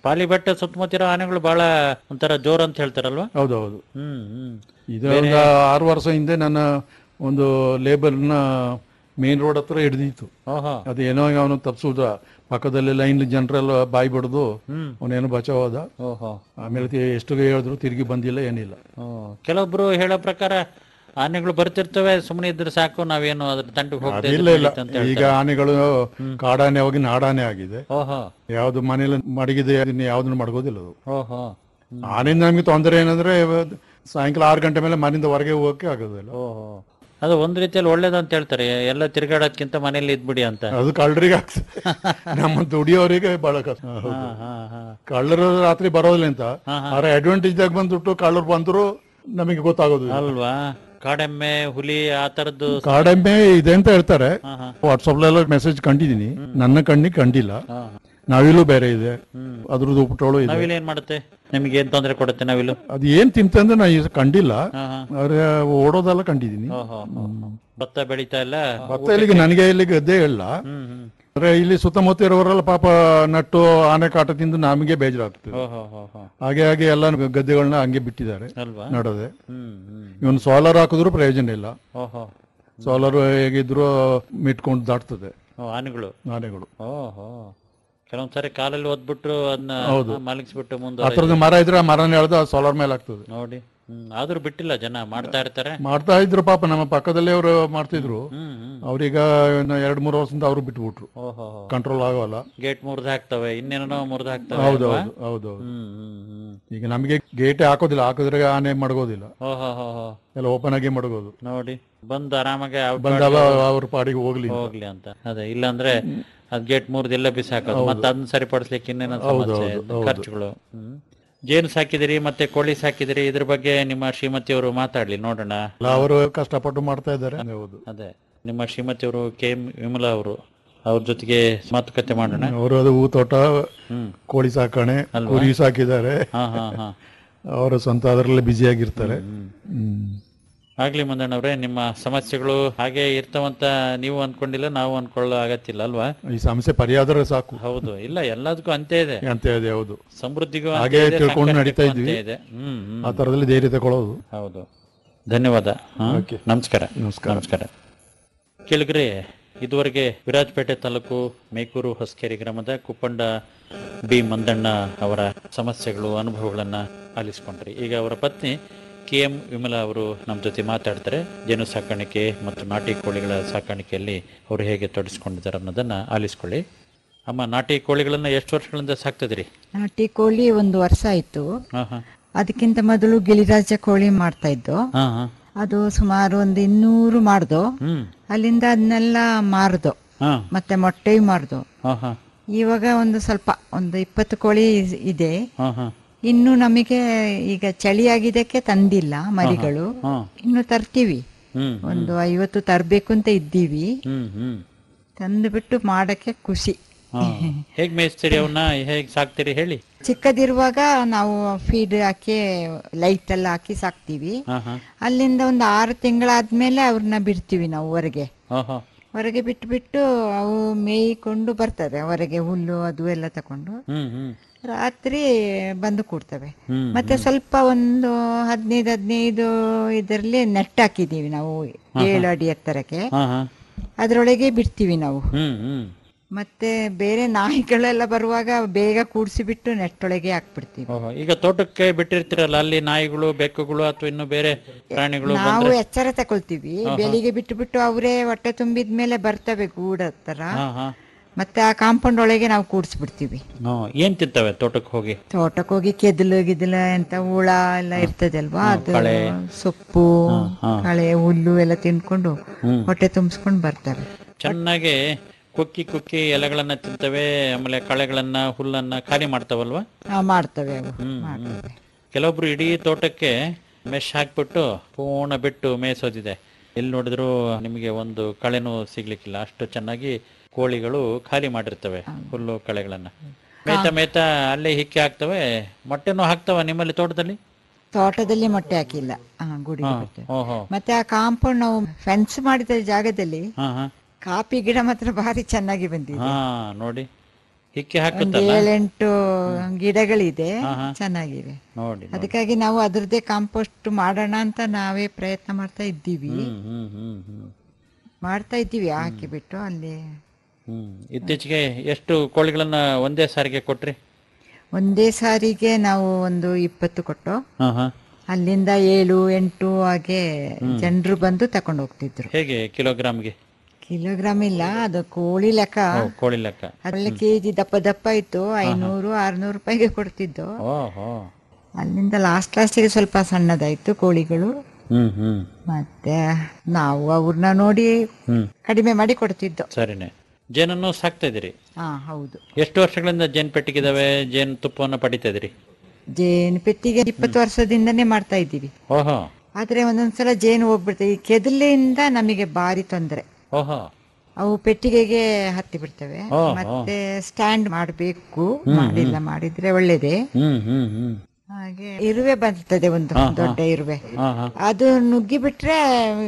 ಪಾಲಿ ಬೆಟ್ಟ ಸುತ್ತಮುತ್ತ ಇರೋ ಆನೆಗಳು ಬಹಳ ಒಂಥರ ಜೋರ್ ಅಂತ ಹೇಳ್ತಾರಲ್ವಾ ಹೌದೌದು ಹ್ಮ್ ಹ್ಮ್ ಇದು ಒಂದು ಆರು ವರ್ಷ ಹಿಂದೆ ನನ್ನ ಒಂದು ಲೇಬರ್ನ ಮೇನ್ ರೋಡ್ ಹತ್ರ ಹಿಡ್ದಿತ್ತು ಓಹೋ ಅದೇನೋ ಅವನು ತಪ್ಪಿಸುದ ಪಕ್ಕದಲ್ಲಿ ಲೈನ್ ಜನರೆಲ್ಲ ಬಾಯಿ ಬಡ್ದು ಅವನೇನು ಬಚಾವ್ ಹೋದ ಓಹೋ ಆಮೇಲೆ ತಿ- ಎಷ್ಟು ಹೇಳಿದ್ರು ತಿರುಗಿ ಬಂದಿಲ್ಲ ಏನಿಲ್ಲ ಓ, ಕೆಲವೊಬ್ರು ಹೇಳೋ ಪ್ರಕಾರ ಆನೆಗಳು ಬರ್ತಿರ್ತವೆ ಸುಮ್ಮನೆ ಇದ್ರೆ ಸಾಕು ನಾವೇನು ಅದ್ರ ತಂಟಕ್ಕೆ ಹೋಗ್ತಾ ಇಲ್ಲ ಇಲ್ಲ ಈಗ ಆನೆಗಳು ಕಾಡಾನೆ ಹೋಗಿ ನಾಡಾನೆ ಆಗಿದೆ ಓಹೋ ಯಾವ್ದು ಮನೇಲಿ ಮಡಗಿದೆ ಅದನ್ನ ಯಾವ್ದನ್ನು ಮಡಗೋದಿಲ್ಲ ಅದು ಓಹೋ ಆನೆಯಿಂದ ನಮ್ಗೆ ತೊಂದರೆ ಏನಂದ್ರೆ ಇವತ್ತು ಸಾಯಂಕಾಲ ಆರು ಗಂಟೆ ಮೇಲೆ ಮನೆಯಿಂದ ಹೊರಗೆ ಹೋಗಕ್ಕೆ ಆಗೋದಿಲ್ಲ ಓಹೋ ಅದು ಒಂದ್ ರೀತಿಯಲ್ಲಿ ಒಳ್ಳೇದು ಅಂತ ಹೇಳ್ತಾರೆ ಎಲ್ಲ ತಿರುಗಾಡೋದ್ಕಿಂತ ಮನೇಲಿ ಇದ್ಬಿಡಿ ಅಂತ ಅದು ಕಳ್ಳರಿಗೆ ಆಗ್ತದೆ ನಮ್ಮ ದುಡಿಯೋರಿಗೆ ಬಹಳ ಕಷ್ಟ ಹೌದು. ಹಾ, ಹಾ, ಹಾ. ಕಳ್ಳರು ರಾತ್ರಿ ಬರೋದಿಲ್ಲ ಅಂತ ಆದ್ರೆ ಅಡ್ವಾಂಟೇಜ್ ಆಗಿ ಬಂದ್ಬಿಟ್ಟು ಕಳ್ಳರು ಬಂದ್ರು ನಮಗೆ ಗೊತ್ತಾಗೋದು ಅಲ್ವಾ ಕಾಡೆಮ್ಮೆ ಹುಲಿ ಆ ತರದ್ದು ಕಾಡೆಮ್ಮೆ ಇದೆ ಅಂತ ಹೇಳ್ತಾರೆ ಹಾ, ಹಾ. ವಾಟ್ಸಪ್ ಮೆಸೇಜ್ ಕಂಡಿದ್ದೀನಿ ನನ್ನ ಕಣ್ಣಿಗೆ ಕಂಡಿಲ್ಲ ಹಾ. ನವಿಲು ಬೇರೆ ಇದೆ ಅದ್ರದ್ದು ಉಪಟೋಳು ಇದೆ ನಾವಿಲ್ ಏನ್ ಮಾಡುತ್ತೆ ನಿಮ್ಗೆ ಏನ್ ತೊಂದರೆ ಕೊಡುತ್ತೆ ನಾವಿಲು ಅದು ಏನ್ ತಿಂತಂದ್ರೆ ನಾ ಇದು ಕಂಡಿಲ್ಲ ಹಾ, ಹಾ. ಆದ್ರೆ ಓಡೋದೆಲ್ಲ ಕಂಡಿದ್ದೀನಿ ಓಹೋ ಭತ್ತ ಬೆಳೀತಾ ಇಲ್ಲ ಮತ್ತೆ ಇಲ್ಲಿಗೆ ನನಗೆ ಇಲ್ಲಿ ಗದ್ದೆ ಇಲ್ಲ ಹ್ಮ್ ಹ್ಮ್ ಅಂದ್ರೆ ಇಲ್ಲಿ ಸುತ್ತಮುತ್ತ ಇರೋರೆಲ್ಲ ಪಾಪ ನಟ್ಟು ಆನೆ ಕಾಟ ತಿಂದು ನಮಗೆ ಬೇಜಾರಾಗ್ತದೆ ಓಹೋ ಹೋ ಹೋ ಹಾಗೆ ಹಾಗೆ ಎಲ್ಲ ಗದ್ದೆಗಳನ್ನ ಹಂಗೆ ಬಿಟ್ಟಿದ್ದಾರೆ ಅಲ್ವಾ ನಡದೆ ಹ್ಮ್ ಹ್ಮ್ ಇವನು ಸೋಲಾರ್ ಹಾಕಿದ್ರು ಪ್ರಯೋಜನ ಇಲ್ಲ ಓಹೋ ಸೋಲಾರ್ ಹೇಗಿದ್ರು ಮಿಟ್ಕೊಂಡು ದಾಟ್ತದೆ ಓ ಆನೆಗಳು ಆನೆಗಳು ಓಹೋ ಕೆಲವೊಂದ್ಸರಿ ಕಾಲಲ್ಲಿ ಒದ್ಬಿಟ್ಟು ಅದನ್ನ ಮಲಗಿಸ್ಬಿಟ್ಟು ಮುಂದೆ ಆ ಥರದ ಮರ ಇದ್ರೆ ಆ ಮರನ ಎಳ್ದು ಸೋಲಾರ್ ಮೇಲೆ ಆಗ್ತದೆ ನೋಡಿ ಹ್ಮ್ ಆದ್ರೂ ಬಿಟ್ಟಿಲ್ಲ ಜನ ಮಾಡ್ತಾ ಇರ್ತಾರೆ ಮಾಡ್ತಾ ಇದ್ರು ಪಾಪ ನಮ್ಮ ಪಕ್ಕದಲ್ಲೇ ಅವರು ಮಾಡ್ತಿದ್ರು ಹ್ಮ್ ಹ್ಮ್ ಅವ್ರೀಗ ಇನ್ನು ಎರಡ್ ಮೂರು ವರ್ಷದಿಂದ ಅವರು ಬಿಟ್ಬಿಟ್ರು ಓಹೋ ಕಂಟ್ರೋಲ್ ಆಗೋಲ್ಲ ಗೇಟ್ ಮುರಿದು ಹಾಕ್ತವೆ ಇನ್ನೇನೋ ಮುರಿದು ಹಾಕ್ತವೆ ಹೌದು ಅಲ್ವಾ? ಹೌದು ಹೌದು ಹೌದು ಹ್ಮ್ ಹ್ಮ್ ಹ್ಮ್ ಈಗ ನಮಗೆ ಗೇಟೆ ಹಾಕೋದಿಲ್ಲ ಹಾಕಿದ್ರೆ ಆನೆ ಮಡಗೋದಿಲ್ಲ ಓಹೋ ಹೋ ಹೋ ಎಲ್ಲ ಓಪನ್ ಆಗಿ ಮಡಗೋದು ನೋಡಿ ಬಂದು ಆರಾಮಾಗಿ out ಬಂದಾಗ ಅವ್ರ ಪಾಡಿಗೆ ಹೋಗ್ಲಿ ಅಂತ. ಹೋಗ್ಲಿ ಅಂತ ಅದೇ ಇಲ್ಲಾಂದ್ರೆ ಅದ್ ಗೇಟ್ ಮುರಿದು ಎಲ್ಲ ಬಿಸಾಕೋದು ಮತ್ತೆ ಅದನ್ನ ಸರಿಪಡಿಸ್ಲಿಕ್ಕೆ ಇನ್ನೇನೋ ಸಮಸ್ಯೆ ಖರ್ಚುಗಳು ಹ್ಮ್ ಜೇನು ಸಾಕಿದಿರಿ ಮತ್ತೆ ಕೋಳಿ ಸಾಕಿದಿರಿ ಇದ್ರ ಬಗ್ಗೆ ನಿಮ್ಮ ಶ್ರೀಮತಿಯವರು ಮಾತಾಡ್ಲಿ ನೋಡೋಣ ಎಲ್ಲ ಅವರು ಕಷ್ಟಪಟ್ಟು ಮಾಡ್ತಾ ಇದ್ದಾರೆ ಹೌದು ಅದೇ ನಿಮ್ಮ ಶ್ರೀಮತಿಯವರು ಕೆ ಎಂ ವಿಮಲಾ ಅವರು ಅವ್ರ ಜೊತೆಗೆ ಮಾತುಕತೆ ಮಾಡೋಣ ಅವರು ಅದು ಹೂ ತೋಟ ಹ್ಮ್ ಕೋಳಿ ಸಾಕಣೆ ಕುರಿ ಸಾಕಿದ್ದಾರೆ ಹಾ ಹಾ ಹಾ ಅವರು ಸ್ವಂತ ಅದರಲ್ಲಿ ಬ್ಯುಸಿ ಆಗಿರ್ತಾರೆ ಹ್ಮ್. ಆಗ್ಲಿ ಮಂದಣ್ಣವ್ರೆ ನಿಮ್ಮ ಸಮಸ್ಯೆಗಳು ಹಾಗೆ ಇರ್ತಾವಂತ ನೀವು ಅನ್ಕೊಂಡಿಲ್ಲ ನಾವು ಅನ್ಕೊಳ್ಳೋ ಅಗತ್ಯ ಇಲ್ಲ ಅಲ್ವಾ ಈ ಸಮಸ್ಯೆ ಪರಿಹಾರ ಸಾಕು ಹೌದು ಇಲ್ಲ ಎಲ್ಲದಕ್ಕೂ ಅಂತೆ ಇದೆ ಅಂತ ಇದೆ ಹೌದು ಸಮೃದ್ಧಿಗೂ ಹಾಗೆ ಅಂತೆ ಇದೆ, ತಿಳ್ಕೊಂಡು ನಡೀತಾ ಸಂಕಷ್ಟಕ್ಕೂ ಇದ್ವಿ. ಅಂತೆ ಇದೆ ಹ್ಮ್ ಹ್ಮ್ ಆ ತರದಲ್ಲಿ ಧೈರ್ಯ ತಗೊಳ್ಳೋದು ಹೌದು ಧನ್ಯವಾದ ಹಾ? Okay. ನಮಸ್ಕಾರ ನಮಸ್ಕಾರ. ನಮಸ್ಕಾರ ಕೇಳಿಗ್ರೆ ಇದುವರೆಗೆ ವಿರಾಜಪೇಟೆ ತಾಲೂಕು ಮೇಕೂರು ಹೊಸಕೆರೆ ಗ್ರಾಮದ ಕುಪ್ಪಂಡ ಬಿ ಮಂದಣ್ಣ ಅವರ ಸಮಸ್ಯೆಗಳು ಅನುಭವಗಳನ್ನ ಆಲಿಸ್ಕೊಂಡ್ರಿ ಈಗ ಅವರ ಪತ್ನಿ ಕೆ ಎಂ ವಿಮಲಾ ಅವರು ನಮ್ಮ ಜೊತೆ ಮಾತಾಡ್ತಾರೆ ಜೇನು ಸಾಕಾಣಿಕೆ ಮತ್ತು ನಾಟಿ ಕೋಳಿಗಳ ಸಾಕಾಣಿಕೆಯಲ್ಲಿ ಅವರು ಹೇಗೆ ತೊಡಗಿಸ್ಕೊಂಡಿದ್ದಾರೆ ಅನ್ನೋದನ್ನ ಆಲಿಸ್ಕೊಳ್ಳಿ ಅಮ್ಮ ನಾಟಿ ಕೋಳಿಗಳನ್ನ ಎಷ್ಟು ವರ್ಷಗಳಿಂದ ಸಾಕ್ತಿದ್ರಿ ನಾಟಿ ಕೋಳಿ ಒಂದು ವರ್ಷ ಆಯ್ತು ಹಾ ಹಾ ಅದಕ್ಕಿಂತ ಮೊದಲು ಗಿಳಿರಾಜ ಕೋಳಿ ಮಾಡ್ತಾ ಇದ್ದು ಹಾ ಹಾ ಅದು ಸುಮಾರು ಒಂದು ಇನ್ನೂರು ಮಾಡ್ದು ಹ್ಮ್ ಅಲ್ಲಿಂದ ಅದನ್ನೆಲ್ಲ ಮಾರ್ದು ಹಾ ಮತ್ತೆ ಮೊಟ್ಟೆಯು ಮಾರ್ದು ಹಾ ಹಾ ಇವಾಗ ಒಂದು ಸ್ವಲ್ಪ ಒಂದು ಇಪ್ಪತ್ತು ಕೋಳಿ ಇದೆ ಹಾ ಹಾ ಇನ್ನು ನಮಗೆ ಈಗ ಚಳಿ ಆಗಿದ್ದಕ್ಕೆ ತಂದಿಲ್ಲ ಮರಿಗಳು ಹಾ ಇನ್ನು ತರ್ತೀವಿ ಹ್ಮ್ ಒಂದು ಐವತ್ತು ತರಬೇಕು ಅಂತ ಇದ್ದೀವಿ ಹ್ಮ್ ಹ್ಮ್ ತಂದುಬಿಟ್ಟು ಮಾಡಕ್ಕೆ ಖುಷಿ ಹಾ. ಹೇಗ್ ಮೇಯಿಸ್ತೀರಿ ಅವನ್ನ ಹೇಗ್ ಸಾಕ್ತೀರಿ ಹೇಳಿ ಚಿಕ್ಕದಿರುವಾಗ ನಾವು ಫೀಡ್ ಹಾಕಿ ಲೈಟ್ ಎಲ್ಲ ಹಾಕಿ ಸಾಕ್ತೀವಿ ಹಾ ಹಾ ಅಲ್ಲಿಂದ ಒಂದು ಆರು ತಿಂಗಳಾದ್ಮೇಲೆ ಅವ್ರನ್ನ ಬಿಡ್ತೀವಿ ನಾವು ಹೊರಗೆ ಹಾ ಹಾ ಹೊರಗೆ ಬಿಟ್ಟು ಬಿಟ್ಟು ಅವು ಮೇಯ್ಕೊಂಡು ಬರ್ತದೆ ಹೊರಗೆ ಹುಲ್ಲು ಅದು ಎಲ್ಲ ತಕೊಂಡು ಹ್ಮ್ ಹ್ಮ್ ರಾತ್ರಿ ಬಂದು ಕೂಡ್ತವೆ ಹ್ಮ್, ಮತ್ತೆ ಸ್ವಲ್ಪ ಒಂದು ಹದಿನೈದು ಹದಿನೈದು ಇದರಲ್ಲಿ ನೆಟ್ ಹಾಕಿದೀವಿ ನಾವು ಏಳು ಅಡಿ ಎತ್ತರಕ್ಕೆ ಹಾ ಹಾ ಅದರೊಳಗೆ ಬಿಡ್ತೀವಿ ನಾವು ಹ್ಮ್ ಹ್ಮ್ ಮತ್ತೆ ಬೇರೆ ನಾಯಿಗಳೆಲ್ಲ ಬರುವಾಗ ಬೇಗ ಕೂಡಿಸಿ ಬಿಟ್ಟು ನೆಟ್ಟೊಳಗೆ ಹಾಕ್ಬಿಡ್ತೀವಿ ಓಹೋ ಈಗ ತೋಟಕ್ಕೆ ಬಿಟ್ಟಿರ್ತೀರಲ್ಲ ಅಲ್ಲಿ ನಾಯಿಗಳು ಬೆಕ್ಕುಗಳು ಅಥವಾ ಇನ್ನು ಬೇರೆ ಪ್ರಾಣಿಗಳು ನಾವು ಎಚ್ಚರ ತಗೊಳ್ತೀವಿ ಬೆಳಿಗ್ಗೆ ಬಿಟ್ಟು ಬಿಟ್ಟು ಅವರೇ ಹೊಟ್ಟೆ ತುಂಬಿದ ಮೇಲೆ ಬರ್ತವೆ ಗೂಡ ತರ ಹಾ ಹಾ ಮತ್ತೆ ಆ ಕಾಂಪೌಂಡ್ ಒಳಗೆ ನಾವು ಕೂಡಿಸ್ಬಿಡ್ತೀವಿ ಹಾ, ಏನ್ ತಿಂತವೆ ತೋಟಕ್ಕೆ ಹೋಗಿ ತೋಟಕ್ಕೆ ಹೋಗಿ ಕೆದಲು ಗಿದಲು ಅಂತ ಹುಳ ಎಲ್ಲ ಇರ್ತದೆ ಅಲ್ವಾ ಅದು ಸೊಪ್ಪು ಕಳೆ ಹುಲ್ಲು ಎಲ್ಲ ತಿನ್ಕೊಂಡು ಹೊಟ್ಟೆ ತುಂಬಿಸ್ಕೊಂಡು ಬರ್ತವೆ ಚೆನ್ನಾಗಿ ಕುಕ್ಕಿ ಕುಕ್ಕಿ ಎಲೆಗಳನ್ನ ತಿಂತವೆ ಆಮೇಲೆ ಕಳೆಗಳನ್ನ ಹುಲ್ಲನ್ನ ಖಾಲಿ ಮಾಡ್ತಾವಲ್ವಾ ಆ, ಮಾಡ್ತವೆ ಅವು ಮಾಡ್ತವೆ ಕೆಲವೊಬ್ರು ಇಡೀ ತೋಟಕ್ಕೆ ಮೆಶ್ ಹಾಕ್ಬಿಟ್ಟು ಪೂರ್ಣ ಬಿಟ್ಟು ಮೇಯಿಸೋದಿದೆ ಎಲ್ಲಿ ನೋಡಿದ್ರು ನಿಮಗೆ ಒಂದು ಕಳೆನೂ ಸಿಗ್ಲಿಕ್ಕಿಲ್ಲ ಅಷ್ಟು ಚೆನ್ನಾಗಿ ಕೋಳಿಗಳು ಖಾಲಿ ಮಾಡಿರ್ತವೆ ಹುಲ್ಲು ಕಳೆಗಳನ್ನ ಮೇತ ಮೇತ ಅಲ್ಲೇ ಹಿಕ್ಕಿ ಹಾಕ್ತವೆ ಮೊಟ್ಟೆನೂ ಹಾಕ್ತವ ನಿಮ್ಮಲ್ಲಿ ತೋಟದಲ್ಲಿ ತೋಟದಲ್ಲಿ ಮೊಟ್ಟೆ ಹಾಕಿಲ್ಲ ಆ, ಗುಡಿಗೆ ಬಿಟ್ಟು ಓಹೋ ಮತ್ತೆ ಆ ಕಾಂಪೌಂಡ್ ನಾವು ಫೆನ್ಸ್ ಮಾಡಿದ ಜಾಗದಲ್ಲಿ ಹಾ ಹಾ ಕಾಫಿ ಗಿಡ ಮಾತ್ರ ಭಾರಿ ಚೆನ್ನಾಗಿ ಬಂದಿದೆ ಹಾ ನೋಡಿ ಹಿಕ್ಕಿ ಒಂದು ಹಾಕುತ್ತಲ್ಲ ಏಳೆಂಟು ಗಿಡಗಳಿದೆ ಹಾ, ಹಾ. ಚೆನ್ನಾಗಿವೆ ನೋಡಿ ನೋಡಿ. ಅದಕ್ಕಾಗಿ ನಾವು ಅದ್ರದ್ದೇ ಕಾಂಪೋಸ್ಟ್ ಮಾಡೋಣ ಅಂತ ನಾವೇ ಪ್ರಯತ್ನ ಮಾಡ್ತಾ ಇದ್ದೀವಿ ಹ್ಮ್ ಹ್ಮ್ ಹ್ಮ್ ಹ್ಮ್ ಮಾಡ್ತಾ ಇದ್ದೀವಿ ಹಾಕಿಬಿಟ್ಟು ಅಲ್ಲಿ ಹ್ಮ್ ಇತ್ತೀಚೆಗೆ ಎಷ್ಟು ಕೋಳಿಗಳನ್ನ ಒಂದೇ ಸಾರಿಗೆ ಕೊಟ್ರಿ ಒಂದೇ ಸಾರಿಗೆ ನಾವು ಒಂದು ಇಪ್ಪತ್ತು ಕೊಟ್ಟು ಹಾ ಹಾ ಅಲ್ಲಿಂದ ಏಳು ಎಂಟು ಹಾಗೆ ಜನರು ಬಂದು ತಕೊಂಡು ಹೋಗ್ತಿದ್ರು ಹೇಗೆ ಕಿಲೋಗ್ರಾಮ್ಗೆ ಕಿಲೋಗ್ರಾಮ್ ಇಲ್ಲ ಅದು ಕೋಳಿ ಲೆಕ್ಕ ಓ ಕೋಳಿ ಲೆಕ್ಕ ಅದ್ರಲ್ಲಿ ಕೆಜಿ ದಪ್ಪ ದಪ್ಪ ಇತ್ತು ಐನೂರು ಆರ್ನೂರು ರೂಪಾಯಿಗೆ ಕೊಡ್ತಿದ್ದು ಓಹೋ ಅಲ್ಲಿಂದ ಲಾಸ್ಟ್ ಲಾಸ್ಟಿಗೆ ಸ್ವಲ್ಪ ಸಣ್ಣದಾಯ್ತು ಕೋಳಿಗಳು ಹ್ಮ್ ಹ್ಮ್ ಮತ್ತೆ ನಾವು ಅವ್ರನ್ನ ನೋಡಿ ಹ್ಮ್ ಕಡಿಮೆ ಮಾಡಿ ಕೊಡ್ತಿದ್ದು ಸರಿನೆ ಜೇನನ್ನು ಸಾಕ್ತಾ ಇದ್ದೀರಿ ಹಾ ಹೌದು ಎಷ್ಟು ವರ್ಷಗಳಿಂದ ಜೇನ್ ಪೆಟ್ಟಿಗಿದಾವೆ ಜೇನ್ ತುಪ್ಪವನ್ನು ಪಡಿತಾ ಇದ್ದೀರಿ ಜೇನು ಪೆಟ್ಟಿಗೆ ಇಪ್ಪತ್ತು ವರ್ಷದಿಂದನೇ ಮಾಡ್ತಾ ಇದ್ದೀವಿ ಓಹೋ ಆದ್ರೆ ಒಂದೊಂದ್ಸಲ ಜೇನು ಹೋಗ್ಬಿಡ್ತವೆ ಈ ಕೆದಲಿಂದ ನಮಗೆ ಭಾರಿ ತೊಂದರೆ ಓಹೋ ಅವು ಪೆಟ್ಟಿಗೆಗೆ ಹತ್ತಿ ಬಿಡ್ತವೆ ಓ, ಓ. ಮತ್ತೆ ಸ್ಟ್ಯಾಂಡ್ ಮಾಡಬೇಕು ಮಾಡಿಲ್ಲ ಮಾಡಿದ್ರೆ ಒಳ್ಳೇದೇ ಹ್ಮ್ ಹ್ಮ್ ಹ್ಮ್ ಹಾಗೆ ಇರುವೆ ಬರ್ತದೆ ಒಂದು ದೊಡ್ಡ ಇರುವೆ ಹಾ ಹಾ ಅದು ನುಗ್ಗಿ ಬಿಟ್ರೆ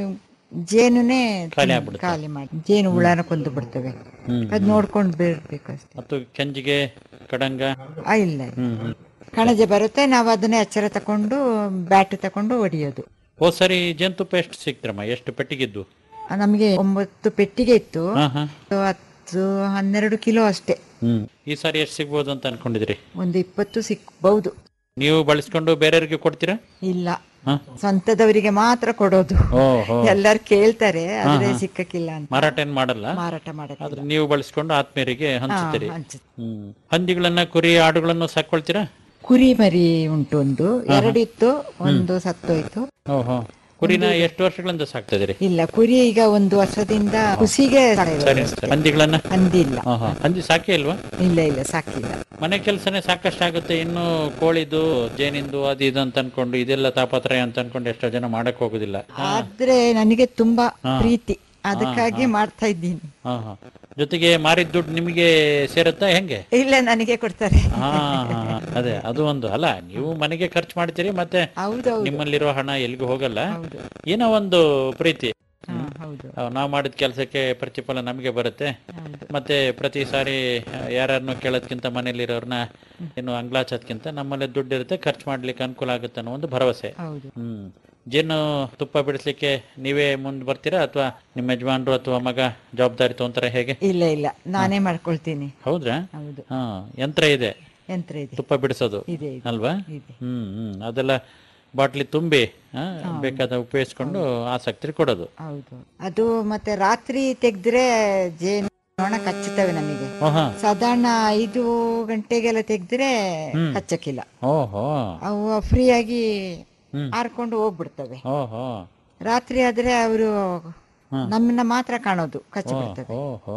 ಜೇನುನೇ ಖಾಲಿ ಆಗ್ಬಿಡುತ್ತೆ. ಖಾಲಿ ಮಾಡಿ ಜೇನು ಹುಳನ ಕೊಂದು ಬಿಡ್ತವೆ ಹ್ಮ್ ಅದ್ ನೋಡ್ಕೊಂಡು ಬಿಡ್ಬೇಕು ಅಷ್ಟೇ ಮತ್ತು ಕೆಂಜಿಗೆ ಕಡಂಗ ಆ ಇಲ್ಲ ಹ್ಮ್ ಹ್ಮ್ ಕಣಜೆ ಬರುತ್ತೆ ನಾವು ಅದನ್ನೇ ಎಚ್ಚರ ತಕೊಂಡು ಬ್ಯಾಟ್ ತಕೊಂಡು ಹೊಡಿಯೋದು ಓ ಸರಿ ಜೇನುತುಪ್ಪ ಎಷ್ಟು ಸಿಕ್ತರಮ್ಮ ಎಷ್ಟು ಪೆಟ್ಟಿಗಿದ್ದು ಆ, ನಮಗೆ ಒಂಬತ್ತು ಪೆಟ್ಟಿಗೆ ಇತ್ತು ಹಾ ಹಾ ಹತ್ತು ಹನ್ನೆರಡು ಕಿಲೋ ಅಷ್ಟೇ ಹ್ಮ್ ಈ ಸಾರಿ ಎಷ್ಟು ಸಿಗ್ಬೋದು ಅಂತ ಅನ್ಕೊಂಡಿದ್ರಿ ಒಂದು ಇಪ್ಪತ್ತು ಸಿಕ್ಬಹುದು ನೀವು ಬಳಸ್ಕೊಂಡು ಬೇರೆಯವ್ರಿಗೆ ಕೊಡ್ತೀರಾ ಇಲ್ಲ ಹಾ ಸ್ವಂತದವರಿಗೆ ಮಾತ್ರ ಕೊಡೋದು ಓಹೋ ಎಲ್ಲರೂ ಕೇಳ್ತಾರೆ ಆದ್ರೆ ಸಿಕ್ಕಕ್ಕಿಲ್ಲ ಅಂತ ಮಾರಾಟ ಏನ್ ಮಾಡಲ್ಲ ಮಾರಾಟ ಮಾಡಕ್ಕೆ ಆದ್ರೆ ನೀವು ಬಳಸ್ಕೊಂಡು ಆತ್ಮೀಯರಿಗೆ ಹಂಚುತ್ತೀರಿ ಹಂಚುತ್ತೆ. ಹ್ಮ್ ಹಂದಿಗಳನ್ನ ಕುರಿ ಆಡುಗಳನ್ನು ಸಾಕೊಳ್ತೀರಾ ಕುರಿ ಮರಿ ಉಂಟು ಒಂದು ಎರಡಿತ್ತು ಒಂದು ಸತ್ತೋಯ್ತು ಓಹೋ ಕುರಿನ ಎಷ್ಟು ವರ್ಷಗಳಿಂದ ಸಾಕ್ತಾ ಇದೀರಿ ಇಲ್ಲ ಕುರಿ ಈಗ ಒಂದು ವರ್ಷದಿಂದ ಕುಸಿಗೆ ಸಾಕಿರೋದು. ಸರಿ ಸರಿ ಹಂದಿಗಳನ್ನ ಹಂದಿಲ್ಲ ಹಾ ಹಾ ಹಂದಿ ಸಾಕೇ ಇಲ್ವಾ ಇಲ್ಲ ಇಲ್ಲ ಸಾಕಿಲ್ಲ ಮನೆ ಕೆಲಸನೇ ಸಾಕಷ್ಟು ಆಗುತ್ತೆ ಇನ್ನು ಕೋಳಿದು ಜೇನಿಂದು ಅದು ಇದು ಅಂತ ಅನ್ಕೊಂಡು ಇದೆಲ್ಲ ತಾಪತ್ರಯ ಅಂತ ಅನ್ಕೊಂಡು ಎಷ್ಟೋ ಜನ ಮಾಡಕ್ ಹೋಗುದಿಲ್ಲ ಆದ್ರೆ ನನಗೆ ತುಂಬಾ ಪ್ರೀತಿ ಅದಕ್ಕಾಗಿ ಮಾಡ್ತಾ ಇದ್ದೀನಿ ಹಾ ಹಾ ಜೊತೆಗೆ ಮಾರಿದ ದುಡ್ಡು ನಿಮಗೆ ಸೇರುತ್ತಾ ಹೆಂಗೆ ಇಲ್ಲ ನನಗೆ ಕೊಡ್ತಾರೆ ಹಾ ಹಾ, ಹಾ. ಅದೇ ಅದು ಒಂದು ಅಲ್ಲ ನೀವು ಮನೆಗೆ ಖರ್ಚು ಮಾಡ್ತೀರಿ ಮತ್ತೆ ಹೌದೌದು ನಿಮ್ಮಲ್ಲಿರೋ ಹಣ ಎಲ್ಲಿಗೂ ಹೋಗಲ್ಲ ಹೌದು ಏನೋ ಒಂದು ಪ್ರೀತಿ ಹಾ, ಹೌದು ಆ, ನಾವು ಮಾಡಿದ ಕೆಲಸಕ್ಕೆ ಪ್ರತಿಫಲ ನಮಗೆ ಬರುತ್ತೆ ಹೌದು ಮತ್ತೆ ಪ್ರತಿ ಸಾರಿ ಯಾರನ್ನು ಕೇಳೋದ್ಕಿಂತ ಮನೇಲಿರೋರ್ನ ಏನು ಅಂಗ್ಲಾಚೋದ್ಕಿಂತ ನಮ್ಮಲ್ಲಿ ದುಡ್ಡು ಇರುತ್ತೆ ಖರ್ಚು ಮಾಡ್ಲಿಕ್ಕೆ ಅನುಕೂಲ ಆಗುತ್ತೆ ಅನ್ನೋ ಒಂದು ಭರವಸೆ ಹೌದು ಹ್ಮ್ ಜೇನು ತುಪ್ಪ ಬಿಡಿಸ್ಲಿಕ್ಕೆ ನೀವೇ ಮುಂದೆ ಬರ್ತೀರಾ ಅಥವಾ ನಿಮ್ಮ ಯಜಮಾನ್ರು ಅಥವಾ ಮಗ ಜವಾಬ್ದಾರಿ ತಗೊಂತಾರೆ ಹೇಗೆ ಇಲ್ಲ ಇಲ್ಲ ನಾನೇ ಮಾಡ್ಕೊಳ್ತೀನಿ ಹೌದ್ರಾ ಹೌದು ಹಾ ಯಂತ್ರ ಇದೆ ಯಂತ್ರ ಇದೆ ತುಪ್ಪ ಬಿಡಿಸೋದು ಇದೆ ಇದೆ ಅಲ್ವಾ ಇದೆ ಹ್ಮ್ ಹ್ಮ್ ಅದೆಲ್ಲ ಬಾಟ್ಲಿ ತುಂಬಿ ಆ, ಬೇಕಾದ ಉಪಯೋಗಿಸ್ಕೊಂಡು ಆಸಕ್ತಿ ಕೊಡೋದು ಹೌದು ಅದು ಮತ್ತೆ ರಾತ್ರಿ ತೆಗ್ದ್ರೆ ಜೇನು ನೊಣ ಕಚ್ಚುತ್ತವೆ ನಮಗೆ ಓಹಾ ಸಾಧಾರಣ ಐದು ಗಂಟೆಗೆಲ್ಲ ತೆಗ್ದ್ರೆ ಕಚ್ಚಕ್ಕಿಲ್ಲ ಓಹೋ ಅವು ಫ್ರೀಯಾಗಿ ಹ್ಮ್. ಹಾರ್ಕೊಂಡು ಹೋಗ್ಬಿಡ್ತವೆ ಓಹೋ ರಾತ್ರಿ ಆದ್ರೆ ಅವರು ನಮ್ಮನ್ನ ಮಾತ್ರ ಕಾಣೋದು ಕಚ್ಚಿ ಬಿಡ್ತವೆ ಓಹೋ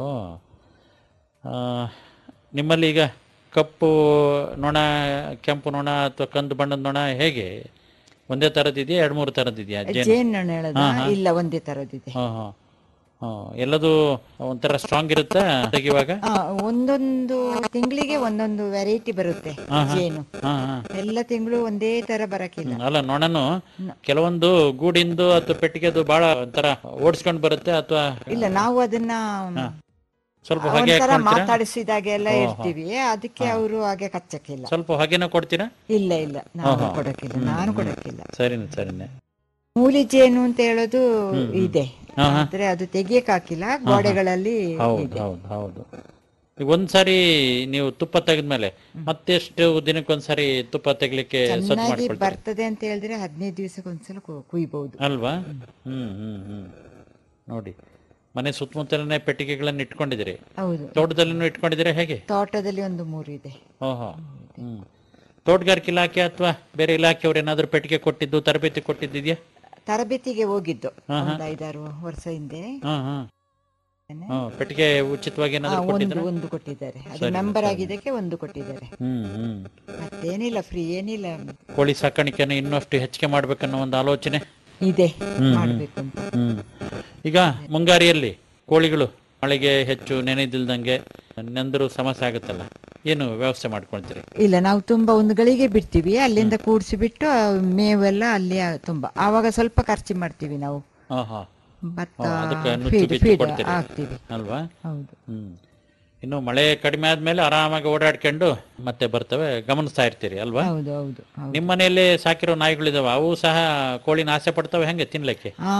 ಆ, ನಿಮ್ಮಲ್ಲಿ ಈಗ ಕಪ್ಪು ನೊಣ ಕೆಂಪು ನೊಣ ಅಥವಾ ಕಂದು ಬಣ್ಣದ ನೊಣ ಹೇಗೆ ಒಂದೇ ತರದಿದೆಯಾ ಎರಡು ಮೂರು ತರದಿದೆಯಾ ಜೇನು ಜೇನು ನೊಣ ಹೇಳೋದಾ? ಇಲ್ಲ ಒಂದೇ ತರದಿದೆ ಹಾ ಹಾ ಹಾ ಎಲ್ಲದೂ ಒಂಥರ ಸ್ಟ್ರಾಂಗ್ ಇರುತ್ತಾ ತೆಗಿವಾಗ ಆ, ಒಂದೊಂದು ತಿಂಗಳಿಗೆ ಒಂದೊಂದು ವೆರೈಟಿ ಬರುತ್ತೆ ಜೇನು ಹಾ ಹಾ ಎಲ್ಲ ತಿಂಗಳು ಒಂದೇ ತರ ಬರಕಿಲ್ಲ ಅಲ್ಲ ನೊಣನು ಕೆಲವೊಂದು ಗೂಡಿಂದು ಅಥವಾ ಪೆಟ್ಟಿಗೆದು ಬಹಳ ಒಂಥರ ಓಡಿಸ್ಕೊಂಡು ಬರುತ್ತೆ ಅಥವಾ ಇಲ್ಲ ನಾವು ಅದನ್ನ ಸ್ವಲ್ಪ ಹೊಗೆ ಒಂಥರ ಹಾಕ್ಕೊಳ್ತೀರಾ ಮಾತಾಡಿಸಿದಾಗೆಲ್ಲ ಇರ್ತೀವಿ ಅದಕ್ಕೆ ಅವರು ಹಾಗೆ ಕಚ್ಚಕ್ಕಿಲ್ಲ ಸ್ವಲ್ಪ ಹೊಗೆನ ಕೊಡ್ತೀರಾ ಇಲ್ಲ ಇಲ್ಲ ನಾನು ಕೊಡಕ್ಕಿಲ್ಲ ನಾನು ಕೊಡಕ್ಕಿಲ್ಲ ಸರಿನೆ ಸರಿನೆ ಮೂಲಿ ಜೇನು ಅಂತ ಹೇಳೋದು ಇದೆ ಆದ್ರೆ ಅದು ತೆಗಿಯಕ್ ಹಾಕಿಲ್ಲ ಗೋಡೆಗಳಲ್ಲಿ ಹೌದು ಇದೆ ಹೌದು ಹೌದು ಈಗ ಒಂದ್ಸಾರಿ ನೀವು ತುಪ್ಪ ತೆಗೆದ್ಮೇಲೆ ಮತ್ತೆಷ್ಟು ದಿನಕ್ಕೊಂದ್ಸಾರಿ ತುಪ್ಪ ತೆಗಿಲಿಕ್ಕೆ ಸಜ್ಜು ಚೆನ್ನಾಗಿ ಮಾಡ್ಕೊಳ್ತೀರಿ ಬರ್ತದೆ ಅಂತ ಹೇಳಿದ್ರೆ ಹದಿನೈದು ದಿವಸಕ್ಕೊಂದ್ಸಲ ಕು- ಕುಯ್ಬಹುದು ಅಲ್ವಾ ಹ್ಮ್ ಹ್ಮ್ ಹ್ಮ್ ನೋಡಿ ಮನೆ ಸುತ್ತಮುತ್ತಲನೇ ಪೆಟ್ಟಿಗೆಗಳನ್ನ ಇಟ್ಕೊಂಡಿದ್ದೀರಿ ಹೌದು ತೋಟದಲ್ಲಿನೂ ಇಟ್ಕೊಂಡಿದ್ದೀರಾ ಹೇಗೆ ತೋಟದಲ್ಲಿ ಒಂದು ಮೂರು ಇದೆ ಓಹೋ ಹ್ಮ್ ತೋಟಗಾರಿಕೆ ಇಲಾಖೆ ಅಥವಾ ಬೇರೆ ಇಲಾಖೆಯವ್ರು ಏನಾದ್ರು ಪೆಟ್ಟಿಗೆ ಕೊಟ್ಟಿದ್ದು ತರಬೇತಿ ಕೊಟ್ಟಿದ್ದಿದ್ಯಾ ತರಬೇತಿಗೆ ಹೋಗಿದ್ದು ಒಂದು ಐದಾರು ವರ್ಷ ಹಿಂದೆ ಹಾ ಹಾ ಹಾ ಪೆಟ್ಟಿಗೆ ಉಚಿತವಾಗಿ ಆ, ಏನಾದ್ರು ಒಂದು ಕೊಟ್ಟಿದ್ರ ಒಂದು ಕೊಟ್ಟಿದ್ದಾರೆ ಅದು ಮೆಂಬರ್ ಆಗಿದ್ದಕ್ಕೆ ಒಂದು ಕೊಟ್ಟಿದ್ದಾರೆ ಹ್ಮ್ ಹ್ಮ್ ಮತ್ತೇನಿಲ್ಲ ಫ್ರೀ ಏನಿಲ್ಲ ಕೋಳಿ ಸಾಕಾಣಿಕೆನ ಇನ್ನಷ್ಟು ಹೆಚ್ಚಿಗೆ ಮಾಡ್ಬೇಕನ್ನೋ ಒಂದು ಆಲೋಚನೆ ಇದೆ ಮಾಡ್ಬೇಕು ಅಂತ ಹ್ಮ್ ಈಗ ಮುಂಗಾರಿಯಲ್ಲಿ ಕೋಳಿಗಳು ಮಳೆಗೆ ಹೆಚ್ಚು ನೆನೆದಿಲ್ದಂಗೆ ನೆಂದರು ಸಮಸ್ಯೆ ಆಗುತ್ತಲ್ಲ ಏನು ವ್ಯವಸ್ಥೆ ಮಾಡ್ಕೊಳ್ತೀರಿ ಇಲ್ಲ ನಾವು ತುಂಬಾ ಒಂದು ಗಳಿಗೆ ಬಿಡ್ತೀವಿ ಅಲ್ಲಿಂದ ಕೂಡಿಸಿ ಬಿಟ್ಟು ಆ ಮೇವೆಲ್ಲ ಅಲ್ಲಿ ತುಂಬಾ ಆವಾಗ ಸ್ವಲ್ಪ ಖರ್ಚು ಮಾಡ್ತೀವಿ ನಾವು ಹಾ ಹಾ ಭತ್ತ ಓ, ಅದಕ್ಕೆ ನುಚ್ಚು ಫೀಡ್ ಗಿಚ್ಚು ಫೀಡ್ ಕೊಡ್ತೀರಿ. ಹಾಕ್ತೀವಿ ಅಲ್ವಾ ಹೌದು ಹ್ಮ್ ಇನ್ನು ಮಳೆ ಕಡಿಮೆ ಆದ್ಮೇಲೆ ಆರಾಮಾಗಿ ಓಡಾಡ್ಕೊಂಡು ಮತ್ತೆ ಬರ್ತವೆ ಗಮನಿಸ್ತಾ ಇರ್ತೀರಿ ಅಲ್ವಾ ಹೌದು ಹೌದು ಹೌದು ನಿಮ್ಮ ಮನೆಯಲ್ಲಿ ಸಾಕಿರೋ ನಾಯಿಗಳಿದಾವ ಅವು ಸಹ ಕೋಳಿನ ಆಸೆ ಪಡ್ತವೆ ಹೆಂಗೆ ತಿನ್ಲಿಕ್ಕೆ ಆ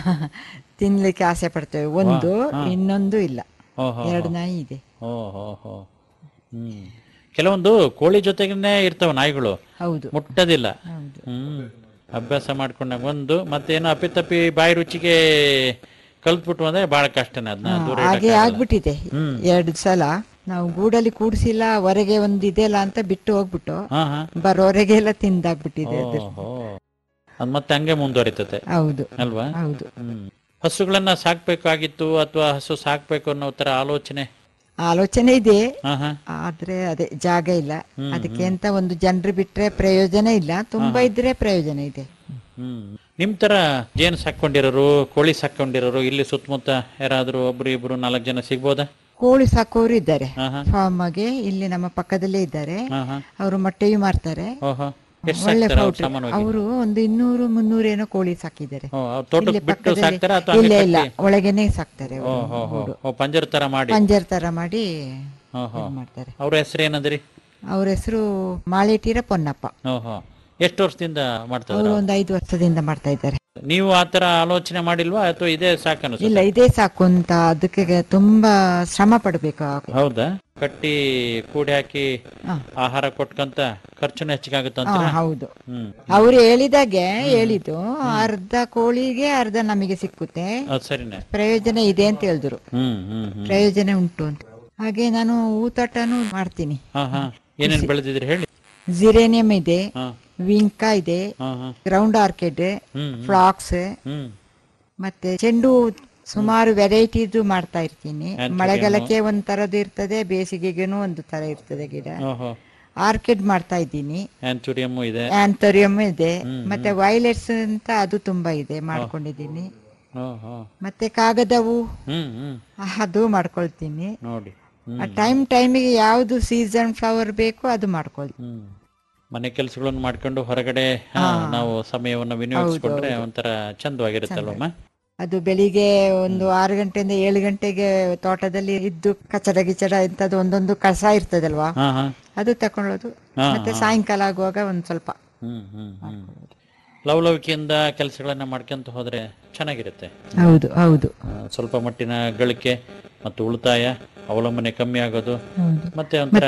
ತಿನ್ಲಿಕ್ಕೆ ಆಸೆ ಪಡ್ತೇವೆ ಒಂದು ಇನ್ನೊಂದು ಇಲ್ಲ ಓಹೋ ಎರಡು ನಾಯಿ ಇದೆ ಓ ಹೋ ಹೋ ಹ್ಮ್ ಕೆಲವೊಂದು ಕೋಳಿ ಜೊತೆಗೇನೆ ಇರ್ತವೆ ನಾಯಿಗಳು ಹೌದು ಮುಟ್ಟದಿಲ್ಲ ಹೌದು ಹ್ಮ್ ಅಭ್ಯಾಸ ಮಾಡ್ಕೊಂಡಾಗ ಒಂದು ಮತ್ತೇನೋ ಅಪ್ಪಿತಪ್ಪಿ ಬಾಯಿ ರುಚಿಗೆ ಕಲ್ತ್ಬಿಟ್ಟು ಅಂದ್ರೆ ಬಹಳ ಕಷ್ಟನೇ ಅದನ್ನ ದೂರ ಹಾಗೆ ಇಡಕ್ಕಾಗಲ್ಲ. ಆಗ್ಬಿಟ್ಟಿದೆ ಎರಡು ಸಲ ನಾವು ಗೂಡಲ್ಲಿ ಕೂಡಿಸಿಲ್ಲ ಹೊರಗೆ ಒಂದು ಇದೆಲ್ಲ ಅಂತ ಬಿಟ್ಟು ಹೋಗ್ಬಿಟ್ಟು ಹಾ ಹಾ ಬರೋರೆಗೆ ಎಲ್ಲ ತಿಂದಾಗ್ಬಿಟ್ಟಿದೆ ಅದು ಓಹೋ ಅದ್ ಮತ್ತೆ ಹಂಗೆ ಮುಂದುವರಿತತೆ ಹೌದು ಅಲ್ವಾ ಹೌದು ಹ್ಮ್ ಹಸುಗಳನ್ನ ಸಾಕ್ಬೇಕಾಗಿತ್ತು ಅಥವಾ ಹಸು ಸಾಕ್ಬೇಕು ಅನ್ನೋ ತರ ಆಲೋಚನೆ ಆಲೋಚನೆ ಇದೆ ಹಾ ಹಾ ಆದ್ರೆ ಅದೇ ಜಾಗ ಇಲ್ಲ ಅದಕ್ಕೆ ಅಂತ ಒಂದು ಜನರು ಬಿಟ್ರೆ ಪ್ರಯೋಜನ ಇಲ್ಲ ತುಂಬಾ ಇದ್ರೆ ಪ್ರಯೋಜನ ಇದೆ ಹ್ಮ್ ನಿಮ್ ತರ ಜೇನು ಸಾಕೊಂಡಿರೋರು ಕೋಳಿ ಸಾಕೊಂಡಿರೋರು ಇಲ್ಲಿ ಸುತ್ತಮುತ್ತ ಯಾರಾದ್ರೂ ಒಬ್ರು ಇಬ್ರು ನಾಲ್ಕು ಜನ ಸಿಗ್ಬೋದಾ ಕೋಳಿ ಸಾಕೋರು ಇದ್ದಾರೆ ಹಾ ಹಾ ಫಾರ್ಮ್ಗೆ ಇಲ್ಲಿ ನಮ್ಮ ಪಕ್ಕದಲ್ಲೇ ಇದ್ದಾರೆ ಹಾ ಹಾ ಅವರು ಮೊಟ್ಟೆಯು ಮಾರ್ತಾರೆ ಓಹೋ ಎಷ್ಟು ಒಳ್ಳೆ ಸಾಕ್ತಾರೆ ಅವ್ರು ಪೌಡ್ರ್ ಸಾಮಾನ್ಯವಾಗಿ ಅವರು ಒಂದು ಇನ್ನೂರು ಮುನ್ನೂರು ಏನೋ ಕೋಳಿ ಸಾಕಿದ್ದಾರೆ ಓ, ಅವ್ರು ತೋಟಕ್ಕೆ ಇಲ್ಲೇ ಬಿಟ್ಟು ಪಕ್ಕದಲ್ಲಿ- ಸಾಕ್ತಾರಾ ಅಥವಾ ಇಲ್ಲ ಹಂಗೆ ಇಲ್ಲ ಕಟ್ಟಿ? ಒಳಗೇನೆ ಸಾಕ್ತಾರೆ ಓ ಅವ್ರು. ಹೋ ಹೋ ಓ ಪಂಜರ ತರ ಮಾಡಿ ಪಂಜರ್ ತರ ಮಾಡಿ ಹೋ ಹೋ ಇದ್ ಮಾಡ್ತಾರೆ ಅವ್ರ ಹೆಸರು ಏನಂದ್ರಿ ಅವ್ರ ಹೆಸರು ಮಾಳೇಟಿರ ಪೊನ್ನಪ್ಪ ಓಹೋ ಎಷ್ಟು ವರ್ಷದಿಂದ ಮಾಡ್ತಾ ಅವರು ಒಂದು ಐದು ವರ್ಷದಿಂದ ಮಾಡ್ತಾ ಇದ್ದಾರೆ ನೀವು ಆತರ ಆಲೋಚನೆ ಮಾಡಿಲ್ವಾ ಅಥವಾ ಇದೇ ಸಾಕನು ಇಲ್ಲ ಇದೇ ಸಾಕು ಅಂತ ಅದಕ್ಕೆ ತುಂಬಾ ಶ್ರಮ ಪಡ್ಬೇಕು ಹೌದಾ ಕಟ್ಟಿ ಕೂಡಿ ಹಾಕಿ ಹಾ. ಆಹಾರ ಕೊಟ್ಕಂತ ಖರ್ಚುನು ಹೆಚ್ಚಿಗಾಗುತ್ತಂತ ಹಾ, ಹೌದು ಹ್ಮ್ ಅವ್ರು ಹೇಳಿದಾಗೆ ಹೇಳಿದ್ದು ಅರ್ಧ ಕೋಳಿಗೆ ಅರ್ಧ ನಮಗೆ ಸಿಕ್ಕುತ್ತೆ ಅದ್ ಸರಿನೇ ಪ್ರಯೋಜನ ಇದೆ ಅಂತ ಹೇಳಿದ್ರು ಹ್ಮ್ ಹ್ಮ್ ಹ್ಮ್ ಪ್ರಯೋಜನ ಉಂಟು ಅಂತ ಹಾಗೆ ನಾನು ಊತೋಟನು ಮಾಡ್ತೀನಿ ಹಾ ಹಾ ಏನೇನ್ ಬೆಳೆದಿದ್ರಿ ಹೇಳಿ ಜಿರೇನಿಯಂ ಇದೆ ಹಾ ವಿಂಕಾ ಇದೆ ಹಾ ಹಾ ground orchid hmm phlox hmm ಮತ್ತೆ ಚೆಂಡು ಸುಮಾರು ವೆರೈಟಿದು ಮಾಡ್ತಾ ಇರ್ತೀನಿ ಮಳೆಗಾಲಕ್ಕೆ ಒಂದ್ ತರದ್ದು ಇರ್ತದೆ ಬೇಸಿಗೆಗೇನು ಒಂದು ತರ ಇರ್ತದೆ ಗಿಡ ಓಹೋ ಆರ್ಕಿಡ್ ಮಾಡ್ತಾ ಇದ್ದೀನಿ ಆಂಥೂರಿಯಮ್ ಇದೆ ಆಂಥೋರಿಯಂ ಇದೆ ಮತ್ತೆ ವೈಲೆಟ್ಸ್ ಅಂತ ಅದು ತುಂಬಾ ಇದೆ ಮಾಡ್ಕೊಂಡಿದ್ದೀನಿ ಓಹೋ ಮತ್ತೆ ಕಾಗದವು ಹ್ಮ್ ಹ್ಮ್ ಅದು ಮಾಡ್ಕೊಳ್ತೀನಿ ನೋಡಿ ಹ್ಮ್ ಆ ಟೈಮ್ ಟೈಮಿಗೆ ಯಾವುದು ಸೀಸನ್ ಫ್ಲವರ್ ಬೇಕೋ ಅದು ಮಾಡ್ಕೊಳ್ತೀನಿ ಹ್ಮ್ ಮನೆ ಕೆಲಸಗಳನ್ನು ಮಾಡ್ಕೊಂಡು ಹೊರಗಡೆ ಹಾ, ನಾವು ಸಮಯವನ್ನು ವಿನಿಯೋಗಿಸ್ಕೊಂಡ್ರೆ ಒಂಥರ ಚಂದವಾಗಿರುತ್ತಲ್ವಮ್ಮ ಅದು ಬೆಳಿಗ್ಗೆ ಒಂದು ಆರು ಗಂಟೆಯಿಂದ ಏಳು ಗಂಟೆಗೆ ತೋಟದಲ್ಲಿ ಇದ್ದು ಕಚಡ ಗಿಚಡ ಇಂಥದ್ದು ಒಂದೊಂದು ಕಸ ಇರ್ತದಲ್ವಾ ಹಾ ಹಾ ಅದು ತಕೊಳ್ಳೋದು ಮತ್ತೆ ಸಾಯಂಕಾಲ ಆಗುವಾಗ ಒಂದ್ ಸ್ವಲ್ಪ ಹ್ಮ್ ಹ್ಮ್ ಹ್ಮ್ ಲವಲವಿಕೆಯಿಂದ ಕೆಲಸಗಳನ್ನ ಮಾಡ್ಕೊಂತ ಹೋದ್ರೆ ಚೆನ್ನಾಗಿರುತ್ತೆ ಹೌದು ಹೌದು ಆ, ಸ್ವಲ್ಪ ಮಟ್ಟಿನ ಗಳಿಕೆ ಮತ್ತು ಉಳಿತಾಯ ಅವಲಂಬನೆ ಕಮ್ಮಿ ಆಗೋದು ಮತ್ತೆ ಒಂಥರ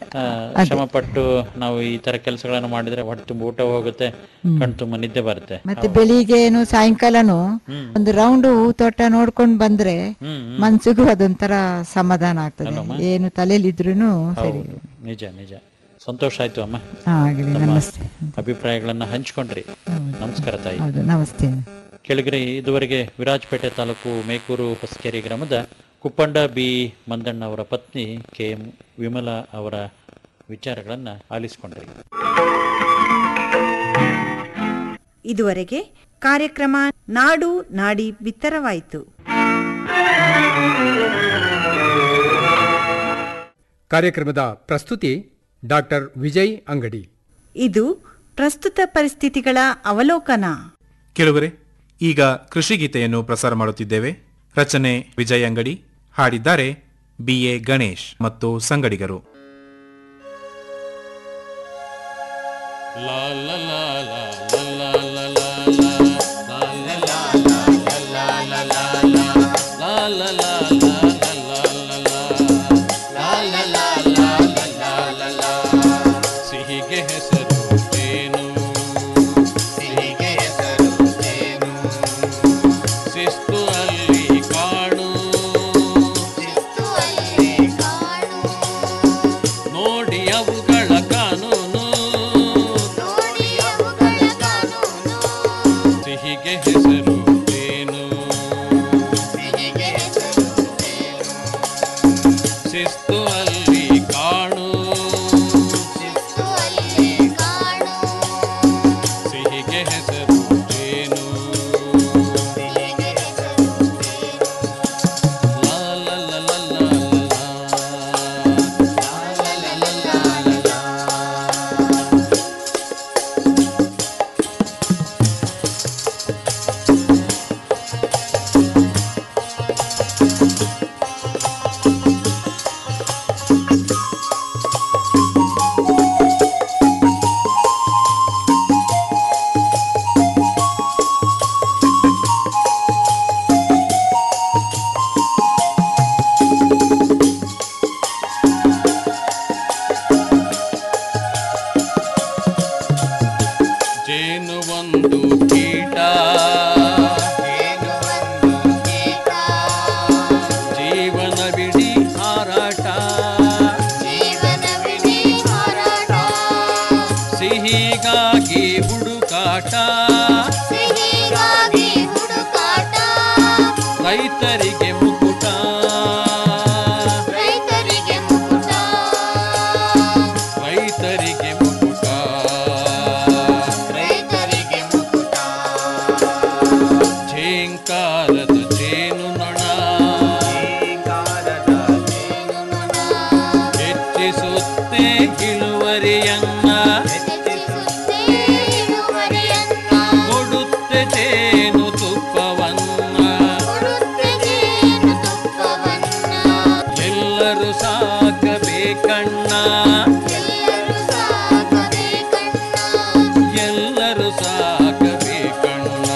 ಆ, ಶ್ರಮ ಪಟ್ಟು ನಾವು ಈ ತರ ಕೆಲಸಗಳನ್ನು ಮಾಡಿದ್ರೆ ಹೊಟ್ಟೆ ತುಂಬ ಊಟ ಹೋಗುತ್ತೆ ಕಣ್ ತುಂಬ ನಿದ್ದೆ ಬರುತ್ತೆ ಮತ್ತೆ ಬೆಳಿಗ್ಗೆನು ಸಾಯಂಕಾಲನು ಒಂದು ರೌಂಡ್ ಹೂ ತೋಟ ನೋಡ್ಕೊಂಡ್ ಬಂದ್ರೆ ಹ್ಮ್ ಮನ್ಸಿಗೂ ಅದೊಂಥರ ಸಮಾಧಾನ ಆಗ್ತದೆ ಏನು ತಲೆಯಲ್ಲಿ ಇದ್ರೂನು ಸರಿ ಹೌದು ನಿಜ ನಿಜ ಸಂತೋಷ ಆಯ್ತು ಅಮ್ಮ ಆಗಲಿ ನಮಸ್ತೆ ಅಭಿಪ್ರಾಯಗಳನ್ನ ಹಂಚ್ಕೊಂಡ್ರಿ ನಮಸ್ಕಾರ ತಾಯಿ ಹೌದು ನಮಸ್ತೆ ಕೆಳಗರೆ ಇದುವರೆಗೆ ವಿರಾಜಪೇಟೆ ತಾಲೂಕು ಮೇಕೂರು ಹೊಸಕೆರೆ ಗ್ರಾಮದ ಕುಪ್ಪಂಡ ಬಿ ಮಂದಣ್ಣ ಅವರ ಪತ್ನಿ ಕೆ ಎಂ ವಿಮಲಾ ಅವರ ವಿಚಾರಗಳನ್ನ ಆಲಿಸಿಕೊಂಡ್ರಿ ಇದುವರೆಗೆ ಕಾರ್ಯಕ್ರಮ ನಾಡು ನಾಡಿ ಬಿತ್ತರವಾಯಿತು ಕಾರ್ಯಕ್ರಮದ ಪ್ರಸ್ತುತಿ ಡಾಕ್ಟರ್ ವಿಜಯ್ ಅಂಗಡಿ ಇದು ಪ್ರಸ್ತುತ ಪರಿಸ್ಥಿತಿಗಳ ಅವಲೋಕನ ಕೆಲವರೇ ಈಗ ಕೃಷಿ ಗೀತೆಯನ್ನು ಪ್ರಸಾರ ಮಾಡುತ್ತಿದ್ದೇವೆ ರಚನೆ ವಿಜಯ್ ಅಂಗಡಿ ಹಾಡಿದ್ದಾರೆ ಬಿ ಎ ಗಣೇಶ್ ಮತ್ತು ಸಂಗಡಿಗರು ಸಿಹಿಗೆ ಹೆಸರು ಜೇನು ಸಿಹಿಗೆ ಹೆಸರು ಜೇನು ಶಿಸ್ತು ಅಲ್ಲಿ ಕಾಣು ಶಿಸ್ತು ಅಲ್ಲಿ ಕಾಣು ನೋಡಿ ಅವುಗಳ ಕಾನೂನು ನೋಡಿ ಅವುಗಳ ಕಾನೂನು ಸಿಹಿಗೆ ಹೆಸರು ಜೇನು ಸಿಹಿಗೆ ಹೆಸರು ಜೇನು ಶಿಸ್ತು ಅಲ್ಲಿ ಕಾಣು ಶಿಸ್ತು ಅಲ್ಲಿ ಕಾಣು ಒಂದು ಕೀಟ ಜೀವನವಿಡೀ ಹಾರಾಟ ಸಿಹಿಗಾಗಿ ಹುಡುಕಾಟ ರೈತರಿಗೆ ಮುಕುಟ ರೈತರಿಗೆ ಮುಕುಟ ಝೇಂಕಾರದ ಜೇನು ನೊಣ ಹೆಚ್ಚಿಸುತ್ತೆ ಇಳುವರಿಯನ್ನ ಕೊಡುತ್ತೆ ಜೇನು ತುಪ್ಪವನ್ನ ಎಲ್ಲರೂ ಸಾಕಬೇಕಣ್ಣ ಎಲ್ಲರೂ ಸಾಕಬೇಕಣ್ಣ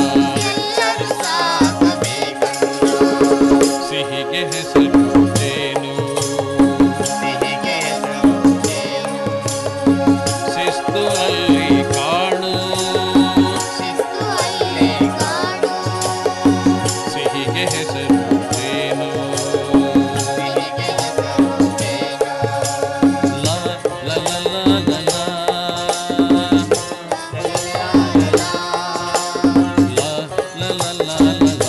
ಸಿಹಿಗೆ ಹೆಸರು ಜೇನು ಶಿಸ್ತು ಅಲ್ಲಿ ಕಾಣು ಸಿಹಿಗೆ ಹೆಸರು ಜೇನು ಲ ಲ ಲ ಲ ಲ ಲ ಲ ಲ ಲ ಲ ಲ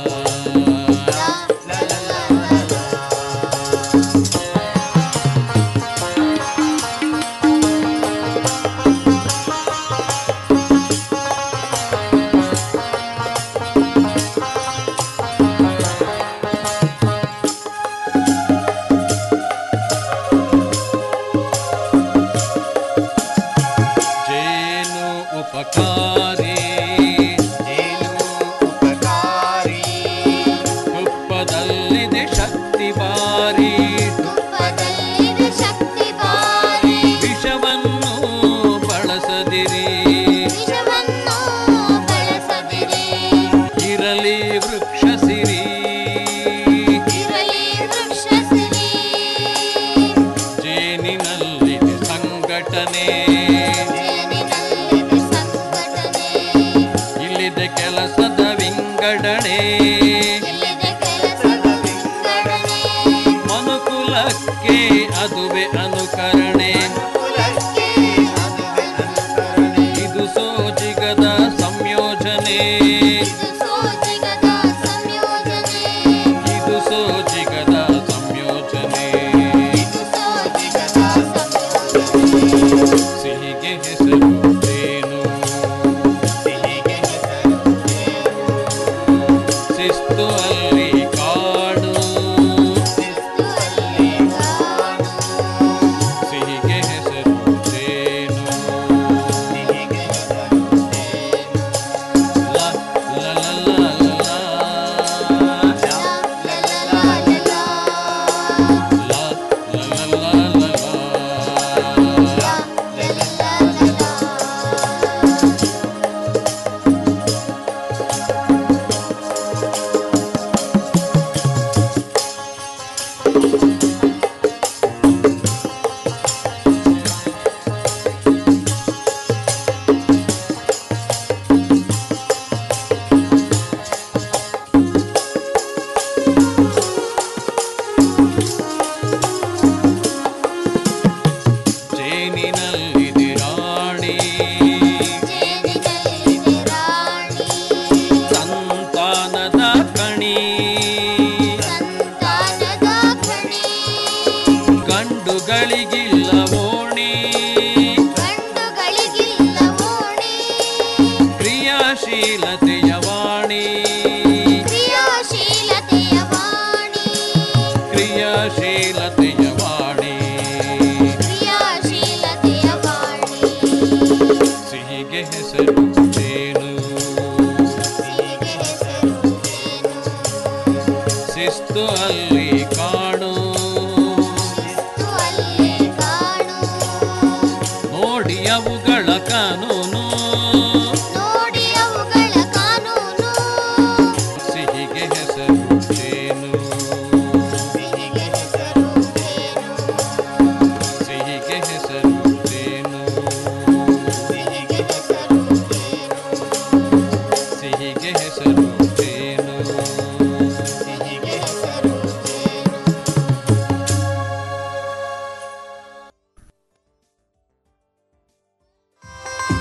ಜೇನು ಉಪಕಾರಿ ತುಪ್ಪದಲ್ಲಿದೆ ಶಕ್ತಿ ಬಾರಿ ವಿಷವನ್ನು ಬಳಸದಿರಿ ಇರಲಿ ವೃಕ್ಷ ಸಿರಿ ಜೇನಿನಲ್ಲಿದೆ ಸಂಘಟನೆ ಇಲ್ಲಿದೆ ಕೆಲಸದ ವಿಂಗಡಣೆ ಮನುಕುಲಕ್ಕೆ ಅದುವೆ ಅನುಕರಣೆ ಇದು ಸೋಜಿಗದ ಸಂಯೋಜನೆ ಇದು ಸೋಜಿಗದ ಸಂಯೋಜನೆ ಸಿಹಿಗೆ ಹೆಸರು ಜೇನು ಶಿಸ್ತು ಅಲ್ಲಿ ಕಾಡು ಸಿಹಿಗೆ ಹೆಸರು ಜೇನು ಲ ಲ ಲ ಲ ಲ ಲ ಲ ಲ ಲ ಲ ಜೇನಿನಲ್ಲಿದೆ ರಾಣಿ ಸಂತಾನದ ಕಣಿ ಗಂಡುಗಳಿಗಿಲ್ಲ ಓಣಿ ಕ್ರಿಯಾಶೀಲತೆಯ ವಾಣಿ ಕ್ರಿಯಾಶೀಲತೆಯ ವಾಣಿ ಸಿಹಿಗೆ ಹೆಸರು ಜೇನು ಶಿಸ್ತು ಅಲ್ಲಿ ಕಾಣು ನೋಡಿ ಅವುಗಳ ಕಾನೂನು ಸಿಹಿಗೆ ಹೆಸರು ಜೇನು ಸಿಹಿಗೆ ಹೆಸರು ಜೇನು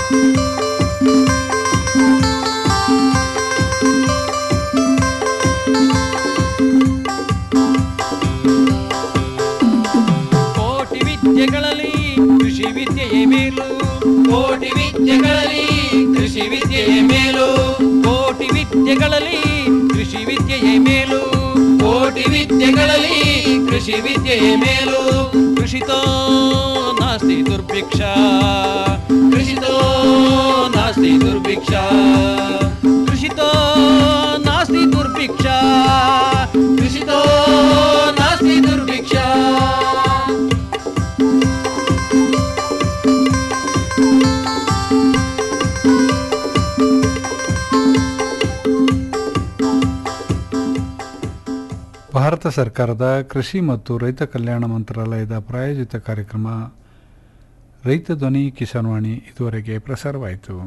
ಕೋಟಿ ವಿದ್ಯೆಗಳಲ್ಲಿ ಕೃಷಿ ವಿದ್ಯೆಯೇ ಮೇಲು ಕೋಟಿ ವಿದ್ಯೆಗಳಲ್ಲಿ ಕೃಷಿ ವಿದ್ಯೆಯೇ ಮೇಲು ಕೋಟಿ ವಿದ್ಯೆಗಳಲ್ಲಿ ಕೃಷಿ ವಿದ್ಯೆಯೇ ಮೇಲು ಕೋಟಿ ವಿದ್ಯೆಗಳಲ್ಲಿ ಕೃಷಿ ವಿದ್ಯೆಯೇ ಮೇಲು ಕೃಷಿತೋ ನಾಸ್ತಿ ದುರ್ಭಿಕ್ಷ ಕೃಷಿತೋ ನಾಸ್ತಿ ದುರ್ಭಿಕ್ಷ ಕೃಷಿತೋ ನಾಸ್ತಿ ದುರ್ಭಿಕ್ಷ ಕೃಷಿತೋ ನಾಸ್ತಿ ದುರ್ಭಿಕ್ಷ ಭಾರತ ಸರ್ಕಾರದ ಕೃಷಿ ಮತ್ತು ರೈತ ಕಲ್ಯಾಣ ಮಂತ್ರಾಲಯದ ಪ್ರಾಯೋಜಿತ ಕಾರ್ಯಕ್ರಮ ರೈತ ಧ್ವನಿ ಕಿಸಾನ್ವಾಣಿ ಇದುವರೆಗೆ ಪ್ರಸಾರವಾಯಿತು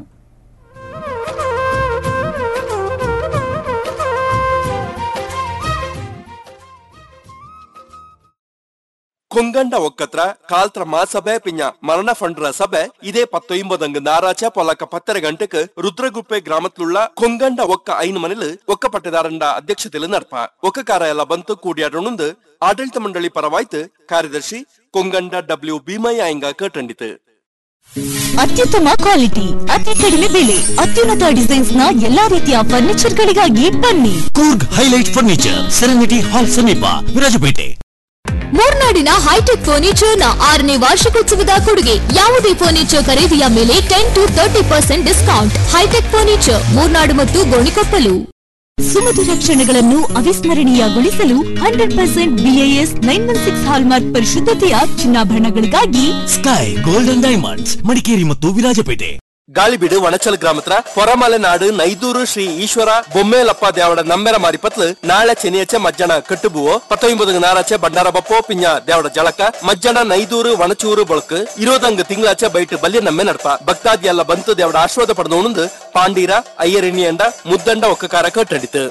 ಕೊಂಗಂಡ ಒಕ್ಕತ್ರ ಕಾಲ್ತ್ರ ಮಾಸಭೆ ಪಿಂಜ ಮರಣ ಫಂಡ್ರ ಸಭೆ ಇದೇ ಪತ್ತೊಂಬದಂಗ್ ನಾರಾಚ ಪೊಲಕ ಪತ್ತರ ಗಂಟೆಕ್ ರುದ್ರಗುಪ್ಪೆ ಗ್ರಾಮತ್ಲುಳ್ಳ ಕೊಂಗಂಡ ಒಕ್ಕ ಐನು ಮನೆಲ್ ಒಕ್ಕ ಪಟ್ಟೆದಾರಂಡ ಅಧ್ಯಕ್ಷತೆಲು ನಡ್ಪ ಒಕ್ಕ ಕಾರ ಎಲ್ಲ ಬಂತು ಕೂಡಿಯಾಡೋಣಂದು ಆಡಳಿತ ಮಂಡಳಿ ಪರವಾಯ್ತು ಕಾರ್ಯದರ್ಶಿ ಕೊಂಗಂಡ ಡಬ್ಲ್ಯೂ ಭೀಮಯ್ಯ ಆಯ್ಂಗ ಕೇಟಂಡಿತು ಅತ್ಯುತ್ತಮ ಕ್ವಾಲಿಟಿ ಅತಿ ಕಡಿಮೆ ಬೆಲೆ ಅತ್ಯುನ್ನತ ಡಿಸೈನ್ಸ್ ನ ಎಲ್ಲಾ ರೀತಿಯ ಫರ್ನಿಚರ್ ಗಳಿಗಾಗಿ ಬನ್ನಿ Coorg highlight furniture serenity hall ಸಮೀಪ ವಿರಾಜಪೇಟೆ ಮೂರ್ನಾಡಿನ ಹೈಟೆಕ್ ಫರ್ನಿಚರ್ ನ ಆರನೇ ವಾರ್ಷಿಕೋತ್ಸವದ ಕೊಡುಗೆ ಯಾವುದೇ ಫರ್ನಿಚರ್ ಖರೀದಿಯ ಮೇಲೆ ten to thirty percent discount hi tech furniture Murnad ಮತ್ತು ಗೋಣಿಕೊಪ್ಪಲು ಸುಮಧುರ ಕ್ಷಣಗಳನ್ನು ಅವಿಸ್ಮರಣೀಯಗೊಳಿಸಲು hundred percent BIS nine one six hallmark ಪರಿಶುದ್ಧತೆಯ ಚಿನ್ನಾಭರಣಗಳಿಗಾಗಿ ಸ್ಕೈ ಗೋಲ್ಡನ್ ಡೈಮಂಡ್ಸ್ ಮಡಿಕೇರಿ ಮತ್ತು ವಿರಾಜಪೇಟೆ ಗಾಳಿಬೀಡು ವಣಚಲ್ ಗ್ರಾಮತ್ರ ಹೊರಮಲೆ ನಾಡು ನೈದೂರು ಶ್ರೀ ಈಶ್ವರ ಬೊಮ್ಮೇಲಪ್ಪ ದೇವಡ ನಂಬೆರ ಮಾರಿಪತ್ಲು ನಾಳೆ ಚೆನಿಯಚ್ಚೆ ಮಜ್ಜನ ಕಟ್ಟುಬುವೋ ಪತ್ತೊಂಬದು ನಾರಾಚೆ ಬಂಡಾರ ಬಪ್ಪೋ ಪಿಂಜ ದೇವಡ ಜಳಕ ಮಜ್ಜನ ನೈದೂರು ವಣಚೂರು ಬಳಕು ಇರೋದಂಗ ತಿಂಗಳಾಚೆ ಬೈಟ್ ಬಲ್ಯ ನಮ್ಮೆ ನಡ್ಪ ಭಕ್ತಾದಿ ಎಲ್ಲ ಬಂತು ದೇವಡ ಆಶೀರ್ವಾದ ಪಡೆದೋಣಂದು ಪಾಂಡೀರ ಅಯ್ಯರಿಣಿಯಂಡ ಮುದ್ದಂಡ ಒಕ್ಕಕಾರ ಕಟ್ಟಡಿತು